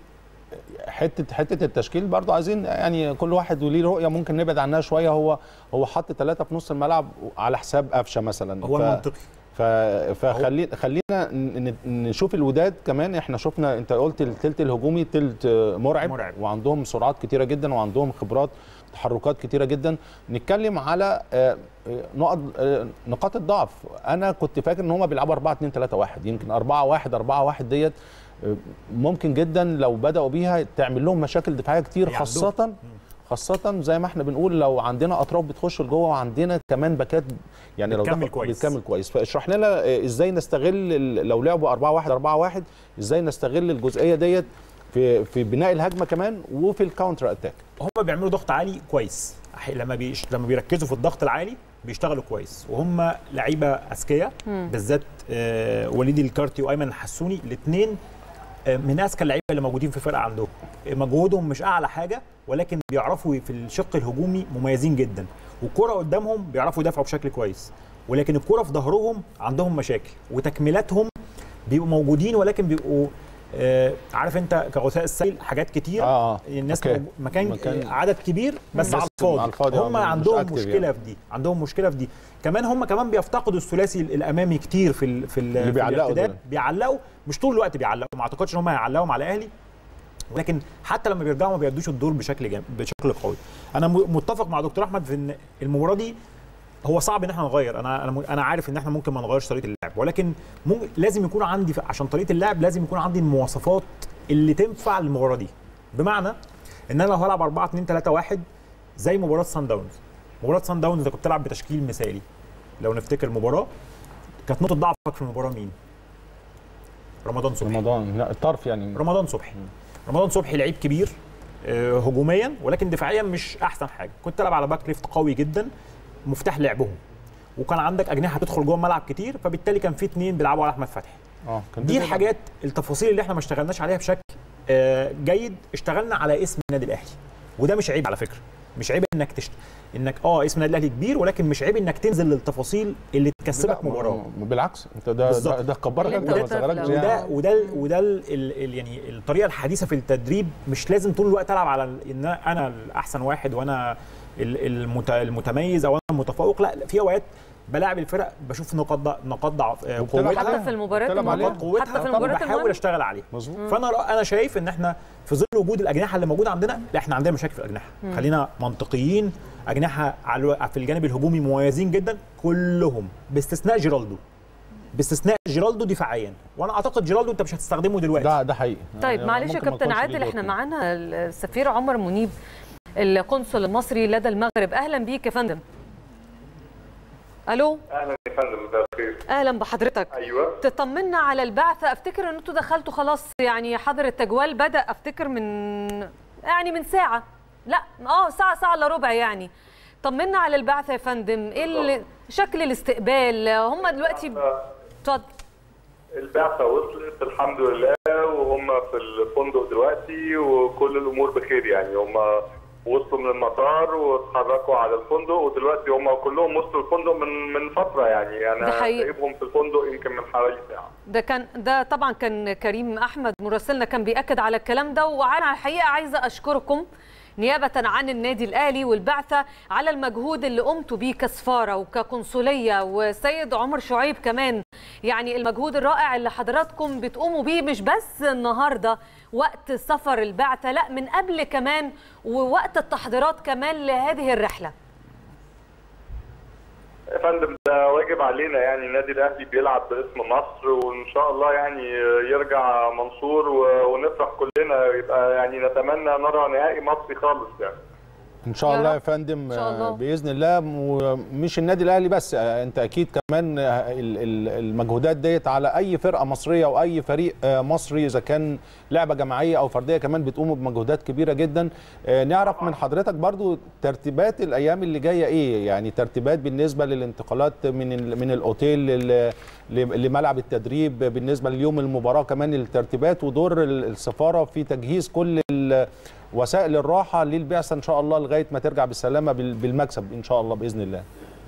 Speaker 3: حته حته التشكيل برضو عايزين يعني كل واحد وليه رؤيه ممكن نبعد عنها شويه هو هو حط ثلاثه في نص الملعب على حساب قفشه مثلا
Speaker 2: هو
Speaker 3: ف-
Speaker 2: المنطقي
Speaker 3: ف... فخلي خلينا ن- ن- نشوف الوداد كمان احنا شفنا انت قلت التلت الهجومي تلت مرعب,
Speaker 2: مرعب.
Speaker 3: وعندهم سرعات كتيره جدا وعندهم خبرات تحركات كتيره جدا نتكلم على آه، آه، نقط آه، نقاط الضعف انا كنت فاكر ان هم بيلعبوا 4 2 3 1 يمكن 4 1 4 1 ديت آه، ممكن جدا لو بداوا بيها تعمل لهم مشاكل دفاعيه كتير
Speaker 2: هي
Speaker 3: خاصه خاصة زي ما احنا بنقول لو عندنا اطراف بتخش لجوه وعندنا كمان باكات يعني لو
Speaker 2: بتكمل
Speaker 3: دخل-
Speaker 2: كويس.
Speaker 3: بتكمل كويس فاشرح لنا آه، ازاي نستغل ال- لو لعبوا 4 1 4 1 ازاي نستغل الجزئية ديت في في بناء الهجمة كمان وفي الكاونتر اتاك
Speaker 2: هم بيعملوا ضغط عالي كويس أح- لما بيش... لما بيركزوا في الضغط العالي بيشتغلوا كويس وهم لعيبه اذكياء بالذات آه وليد الكارتي وايمن الحسوني الاثنين آه من اذكى اللعيبه اللي موجودين في الفرقه عندهم آه، مجهودهم مش اعلى حاجه ولكن بيعرفوا في الشق الهجومي مميزين جدا والكره قدامهم بيعرفوا يدافعوا بشكل كويس ولكن الكره في ظهرهم عندهم مشاكل وتكميلاتهم بيبقوا موجودين ولكن بيبقوا آه عارف انت كغثاء السيل حاجات كتير
Speaker 3: اه اه
Speaker 2: الناس
Speaker 3: أوكي.
Speaker 2: مو- مكان,
Speaker 3: مكان-
Speaker 2: مكان عدد كبير بس,
Speaker 3: بس
Speaker 2: على الفاضي,
Speaker 3: على الفاضي، آه،
Speaker 2: هم
Speaker 3: مش
Speaker 2: عندهم
Speaker 3: active
Speaker 2: مشكله
Speaker 3: يعني.
Speaker 2: في دي عندهم مشكله في دي كمان هم كمان بيفتقدوا الثلاثي الامامي كتير في ال في ال
Speaker 3: اللي
Speaker 2: في
Speaker 3: بيعلقوا
Speaker 2: الارتداد.
Speaker 3: دول.
Speaker 2: بيعلقوا مش طول الوقت بيعلقوا ما اعتقدش ان هم هيعلقوا على الاهلي ولكن حتى لما بيرجعوا ما بيأدوش الدور بشكل جام بشكل قوي انا م- متفق مع دكتور احمد في ان المباراه دي هو صعب ان احنا نغير انا انا م- انا عارف ان احنا ممكن ما نغيرش طريقه اللعب ولكن ممكن لازم يكون عندي ف- عشان طريقه اللعب لازم يكون عندي المواصفات اللي تنفع للمباراه دي بمعنى ان انا لو هلعب 4 2 3 1 زي مباراه سان داونز مباراه سان داونز انت كنت بتلعب بتشكيل مثالي لو نفتكر المباراه كانت نقطه ضعفك في المباراه مين رمضان صبحي
Speaker 3: رمضان لا الطرف يعني
Speaker 2: رمضان صبحي رمضان صبحي لعيب كبير آه، هجوميا ولكن دفاعيا مش احسن حاجه كنت تلعب على باك ليفت قوي جدا مفتاح لعبهم وكان عندك اجنحه بتدخل جوه الملعب كتير فبالتالي كان في اثنين بيلعبوا على احمد فتحي
Speaker 3: اه كان
Speaker 2: دي
Speaker 3: في-
Speaker 2: الحاجات التفاصيل اللي احنا ما اشتغلناش عليها بشكل آه، جيد اشتغلنا على اسم النادي الاهلي وده مش عيب على فكره مش عيب انك تشت... انك اه اسم النادي الاهلي كبير ولكن مش عيب انك تنزل للتفاصيل اللي تكسبك
Speaker 3: لا،
Speaker 2: مباراه
Speaker 3: بالعكس انت ده
Speaker 2: بالظبط.
Speaker 3: ده, ده كبرك
Speaker 1: اللي
Speaker 3: انت
Speaker 1: انت
Speaker 3: ما
Speaker 1: قلتها في
Speaker 3: صغركش
Speaker 1: الأول.
Speaker 3: يعني.
Speaker 2: وده وده ال- وده ال ال ال يعني الطريقه الحديثه في التدريب مش لازم طول الوقت العب على ال- ان انا الاحسن واحد وانا ال- المت المتميز او انا المتفوق لا لا، في اوقات بلاعب الفرق بشوف نقاط ضع- نقاط ضعف آه،
Speaker 3: وبتلعب
Speaker 2: قوتها
Speaker 1: حتى في المباريات
Speaker 3: بتلعب
Speaker 1: المهمة.
Speaker 3: عليها.
Speaker 2: نقاط قوتها
Speaker 1: حتى في المباريات
Speaker 2: بحاول
Speaker 1: المهمة.
Speaker 2: اشتغل عليها
Speaker 3: مظبوط
Speaker 2: فانا انا شايف ان احنا في ظل وجود الاجنحه اللي موجوده عندنا لا احنا عندنا مشاكل في الاجنحه خلينا منطقيين اجنحه على الو- في الجانب الهجومي مميزين جدا كلهم باستثناء جيرالدو باستثناء جيرالدو دفاعيا وانا اعتقد جيرالدو انت مش هتستخدمه دلوقتي
Speaker 3: ده ده حقيقي
Speaker 1: طيب
Speaker 3: يعني
Speaker 1: معلش يا
Speaker 3: ممكن ما
Speaker 1: كابتن
Speaker 3: يكونش
Speaker 1: عادل
Speaker 3: ليه
Speaker 1: احنا
Speaker 3: دور.
Speaker 1: معانا السفير عمر منيب القنصل المصري لدى المغرب اهلا بيك يا فندم الو
Speaker 7: اهلا يا فندم مساء الخير
Speaker 1: اهلا بحضرتك
Speaker 7: ايوه
Speaker 1: تطمنا على البعثه افتكر ان انتوا دخلتوا خلاص يعني حظر التجوال بدا افتكر من يعني من ساعه لا اه ساعه ساعه الا ربع يعني طمنا على البعثه يا فندم ايه ال- شكل الاستقبال هم دلوقتي اتفضل
Speaker 7: البعثه وصلت الحمد لله وهم في الفندق دلوقتي وكل الامور بخير يعني هم وصلوا من المطار واتحركوا على الفندق ودلوقتي هم كلهم وصلوا الفندق من من فتره يعني
Speaker 1: ده
Speaker 7: انا
Speaker 1: حقيقي.
Speaker 7: سايبهم في الفندق يمكن من حوالي ساعه
Speaker 1: ده كان ده طبعا كان كريم احمد مراسلنا كان بياكد على الكلام ده وانا الحقيقه عايزه اشكركم نيابة عن النادي الأهلي والبعثة على المجهود اللي قمتوا بيه كسفارة وكقنصلية وسيد عمر شعيب كمان يعني المجهود الرائع اللي حضراتكم بتقوموا بيه مش بس النهاردة وقت سفر البعثة لا من قبل كمان ووقت التحضيرات كمان لهذه الرحلة
Speaker 7: يا فندم ده واجب علينا يعني النادي الاهلي بيلعب باسم مصر وان شاء الله يعني يرجع منصور و- ونفرح كلنا يبقى يعني نتمنى نرى نهائي مصري خالص يعني
Speaker 3: ان شاء
Speaker 1: يا
Speaker 3: الله
Speaker 1: رب.
Speaker 3: يا فندم
Speaker 1: إن شاء الله.
Speaker 3: آه، باذن الله ومش النادي الاهلي بس آه، انت اكيد كمان آه، ال- ال- المجهودات ديت على اي فرقه مصريه او اي فريق آه، مصري اذا كان لعبه جماعيه او فرديه كمان بتقوموا بمجهودات كبيره جدا آه، نعرف من حضرتك برضو ترتيبات الايام اللي جايه ايه يعني ترتيبات بالنسبه للانتقالات من ال- من الاوتيل لل- ل- لملعب التدريب بالنسبه ليوم المباراه كمان الترتيبات ودور ال- السفاره في تجهيز كل ال- وسائل الراحه للبعثه ان شاء الله لغايه ما ترجع بالسلامه بال- بالمكسب ان شاء الله باذن الله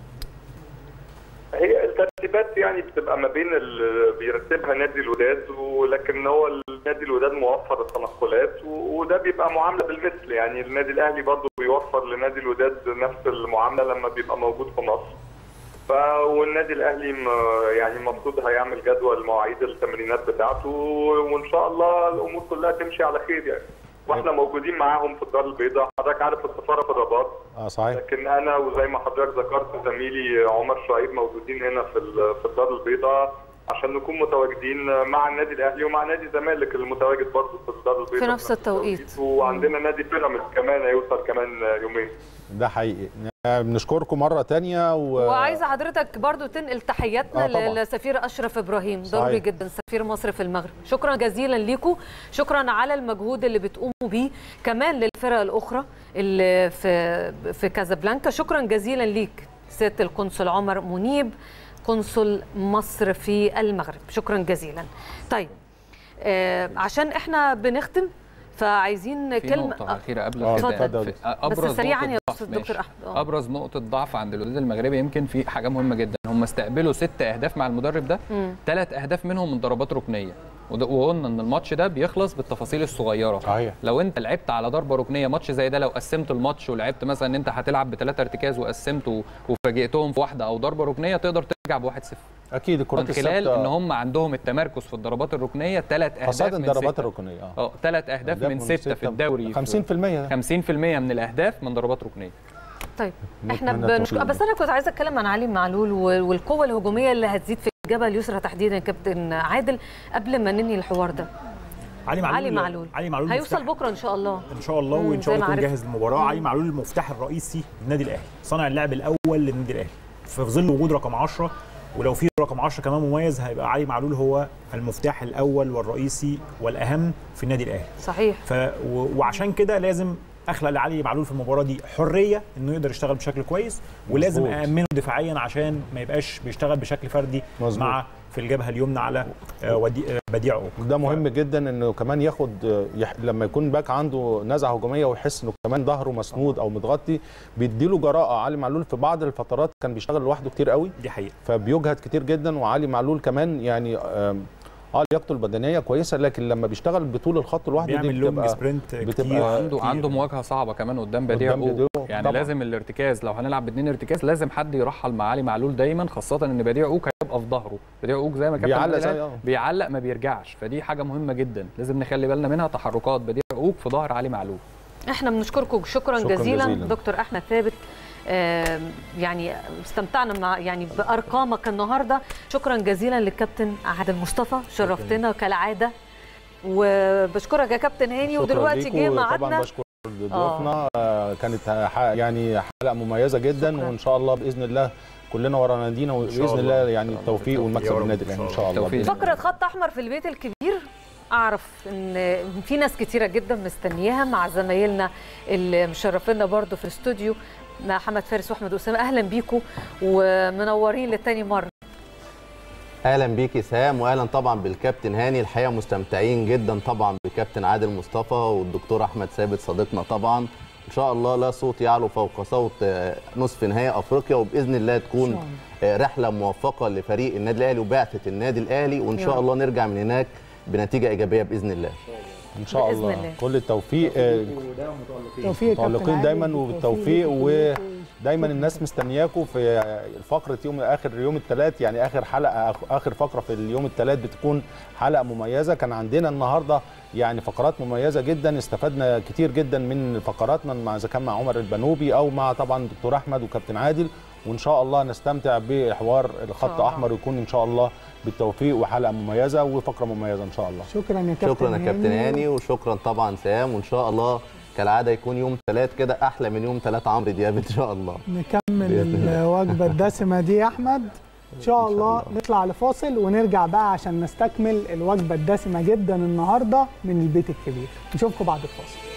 Speaker 7: هي الترتيبات يعني بتبقى ما بين اللي بيرتبها نادي الوداد ولكن هو النادي الوداد موفر التنقلات و- وده بيبقى معامله بالمثل يعني النادي الاهلي برضه بيوفر لنادي الوداد نفس المعامله لما بيبقى موجود في مصر. ف والنادي الاهلي م- يعني المفروض هيعمل جدول مواعيد التمرينات بتاعته وان شاء الله الامور كلها تمشي على خير يعني. واحنا موجودين معاهم في الدار البيضاء حضرتك عارف السفاره في الرباط
Speaker 3: اه صحيح
Speaker 7: لكن انا وزي ما حضرتك ذكرت زميلي عمر شعيب موجودين هنا في ال- في الدار البيضاء عشان نكون متواجدين مع النادي الاهلي ومع نادي الزمالك المتواجد برضه في الدار البيضاء
Speaker 1: في نفس التوقيت.
Speaker 7: وعندنا نادي بيراميدز كمان هيوصل كمان يومين
Speaker 3: ده حقيقي بنشكركم مره تانية و...
Speaker 1: وعايزه حضرتك برضو تنقل تحياتنا
Speaker 3: آه طبعاً.
Speaker 1: للسفير اشرف ابراهيم
Speaker 3: صحيح.
Speaker 1: ضروري جدا سفير مصر في المغرب شكرا جزيلا ليكم شكرا على المجهود اللي بتقوموا بيه كمان للفرق الاخرى اللي في في كازابلانكا شكرا جزيلا ليك سياده القنصل عمر منيب قنصل مصر في المغرب شكرا جزيلا طيب آه عشان احنا بنختم فعايزين
Speaker 4: في
Speaker 1: كلمه
Speaker 4: نقطة أخيرة قبل
Speaker 3: آه،
Speaker 4: الختام
Speaker 3: اتفضل.
Speaker 4: في-
Speaker 1: بس
Speaker 4: أبرز
Speaker 1: سريعا
Speaker 4: نقطة
Speaker 1: يا
Speaker 4: ضعف،
Speaker 1: استاذ دكتور
Speaker 4: ماشي.
Speaker 1: احمد آه.
Speaker 4: ابرز نقطه ضعف عند الوداد المغربي يمكن في حاجه مهمه جدا هم استقبلوا ست اهداف مع المدرب ده
Speaker 1: مم.
Speaker 4: ثلاث اهداف منهم من ضربات ركنيه وده- وقلنا ان الماتش ده بيخلص بالتفاصيل الصغيره
Speaker 3: صحيح.
Speaker 4: لو انت لعبت على ضربه ركنيه ماتش زي ده لو قسمت الماتش ولعبت مثلا ان انت هتلعب بثلاثه ارتكاز وقسمت و- وفاجئتهم في واحده او ضربه ركنيه تقدر ترجع بواحد صفر
Speaker 3: اكيد الكرات
Speaker 4: من خلال
Speaker 3: الثابتة
Speaker 4: ان هم عندهم التمركز في الضربات الركنيه ثلاث اهداف
Speaker 3: خاصه
Speaker 4: من
Speaker 3: الضربات
Speaker 4: ستة.
Speaker 3: الركنيه اه
Speaker 4: اه ثلاث اهداف من سته في الدوري
Speaker 3: 50% ده
Speaker 4: 50% من الاهداف من ضربات ركنيه
Speaker 1: طيب احنا
Speaker 3: نتمنى
Speaker 1: بنشكر
Speaker 3: التوفيق
Speaker 1: بس انا كنت عايزه اتكلم عن علي معلول و- والقوه الهجوميه اللي هتزيد في الجبهه اليسرى تحديدا يا كابتن عادل قبل ما ننهي الحوار ده
Speaker 2: علي معلول
Speaker 1: علي معلول
Speaker 2: علي معلول
Speaker 1: هيوصل
Speaker 2: مفتاح-
Speaker 1: بكره ان شاء الله
Speaker 2: ان شاء الله
Speaker 1: مم،
Speaker 2: وان
Speaker 1: زي
Speaker 2: شاء الله
Speaker 1: ما
Speaker 2: يكون
Speaker 1: عرفت.
Speaker 2: جاهز للمباراه علي معلول المفتاح الرئيسي للنادي الاهلي صانع اللعب الاول للنادي الاهلي في ظل وجود رقم 10 ولو في رقم 10 كمان مميز هيبقى علي معلول هو المفتاح الاول والرئيسي والاهم في النادي الاهلي
Speaker 1: صحيح
Speaker 2: ف و- وعشان كده لازم اخلق لعلي معلول في المباراه دي حريه انه يقدر يشتغل بشكل كويس ولازم
Speaker 3: مظبوط.
Speaker 2: امنه دفاعيا عشان ما يبقاش بيشتغل بشكل فردي
Speaker 3: مظبوط.
Speaker 2: مع في الجبهه اليمنى على آه، ودي- آه، بديع أوك.
Speaker 3: ده مهم جدا انه كمان ياخد يح... لما يكون باك عنده نزعه هجوميه ويحس انه كمان ظهره مسنود او متغطي بيديله جراءه علي معلول في بعض الفترات كان بيشتغل لوحده كتير قوي
Speaker 2: دي حقيقه
Speaker 3: فبيجهد كتير جدا وعلي معلول كمان يعني آم، اه لياقته البدنيه كويسه لكن لما بيشتغل بطول الخط لوحده دي
Speaker 2: بيعمل لونج
Speaker 3: بتبقى
Speaker 2: سبرنت
Speaker 3: بتبقى
Speaker 2: كتير
Speaker 4: عنده
Speaker 2: كتير.
Speaker 4: عنده مواجهه صعبه كمان قدام بديع
Speaker 3: قدام
Speaker 4: أوك.
Speaker 3: بديع،
Speaker 4: يعني
Speaker 3: طبعاً.
Speaker 4: لازم الارتكاز لو هنلعب باثنين ارتكاز لازم حد يرحل مع علي معلول دايما خاصه ان بديع اوك هيبقى في ظهره بديع اوك زي ما كابتن
Speaker 3: بيعلق
Speaker 4: عادل
Speaker 3: زي-
Speaker 4: قال،
Speaker 3: آه.
Speaker 4: بيعلق ما بيرجعش فدي حاجه مهمه جدا لازم نخلي بالنا منها تحركات بديع اوك في ظهر علي معلول
Speaker 1: احنا بنشكركم شكرا,
Speaker 3: شكراً
Speaker 1: جزيلا,
Speaker 3: جزيلاً.
Speaker 1: دكتور احمد ثابت آم، يعني استمتعنا مع يعني بارقامك النهارده شكرا جزيلا للكابتن عادل مصطفى شرفتنا كالعاده وبشكرك يا كابتن هاني
Speaker 3: شكراً
Speaker 1: ودلوقتي
Speaker 3: ليكوا،
Speaker 1: جه
Speaker 3: طبعا
Speaker 1: ميعادنا
Speaker 3: بشكر ضيوفنا آه. كانت ح- يعني حلقه مميزه جدا
Speaker 1: شكراً.
Speaker 3: وان شاء الله باذن الله كلنا ورا نادينا
Speaker 2: شاء
Speaker 3: وباذن
Speaker 2: الله.
Speaker 3: الله يعني التوفيق
Speaker 2: يا
Speaker 3: والمكسب
Speaker 2: رب
Speaker 3: للنادي
Speaker 2: إن
Speaker 3: الاهلي ان
Speaker 2: شاء
Speaker 3: شاء الله
Speaker 4: توفيق.
Speaker 3: بإذن
Speaker 1: فقرة خط أحمر في البيت الكبير أعرف إن في ناس كتيرة جدا مستنياها مع زمايلنا اللي مشرفينا برضو في الاستوديو مع محمد فارس وأحمد أسامة أهلا بيكم ومنورين لتاني مرة
Speaker 8: اهلا بيك سام واهلا طبعا بالكابتن هاني الحقيقه مستمتعين جدا طبعا بكابتن عادل مصطفى والدكتور احمد ثابت صديقنا طبعا ان شاء الله لا صوت يعلو فوق صوت آه، نصف نهائي افريقيا وباذن الله تكون آه، رحله موفقه لفريق النادي الاهلي وبعثه النادي الاهلي وان
Speaker 1: يا
Speaker 8: شاء
Speaker 1: رب.
Speaker 8: الله نرجع من هناك بنتيجه ايجابيه باذن الله
Speaker 3: ان شاء
Speaker 1: بإذن
Speaker 3: الله
Speaker 1: الله.
Speaker 3: كل التوفيق آه،
Speaker 9: توفيق يا كابتن
Speaker 3: متألقين
Speaker 9: عادل،
Speaker 3: دايما
Speaker 9: بالتوفيق
Speaker 3: وبالتوفيق
Speaker 9: ليك
Speaker 3: ودايما الناس مستنياكم في فقره يوم اخر يوم الثلاث يعني اخر حلقه اخر فقره في اليوم الثلاث بتكون حلقه مميزه كان عندنا النهارده يعني فقرات مميزه جدا استفدنا كتير جدا من فقراتنا مع اذا كان مع عمر البنوبي او مع طبعا دكتور احمد وكابتن عادل وان شاء الله نستمتع بحوار الخط
Speaker 1: الله.
Speaker 3: احمر ويكون ان شاء الله بالتوفيق وحلقه مميزه وفقره مميزه ان شاء الله
Speaker 9: شكرا يا كابتن
Speaker 8: شكرا يا كابتن هاني وشكرا طبعا سام وان شاء الله كالعاده يكون يوم ثلاث كده احلى من يوم ثلاث عمرو دياب ان شاء الله
Speaker 9: نكمل
Speaker 8: بإذن الله.
Speaker 9: الوجبه الدسمه دي يا احمد ان شاء الله نطلع لفاصل ونرجع بقى عشان نستكمل الوجبه الدسمه جدا النهارده من البيت الكبير نشوفكم بعد الفاصل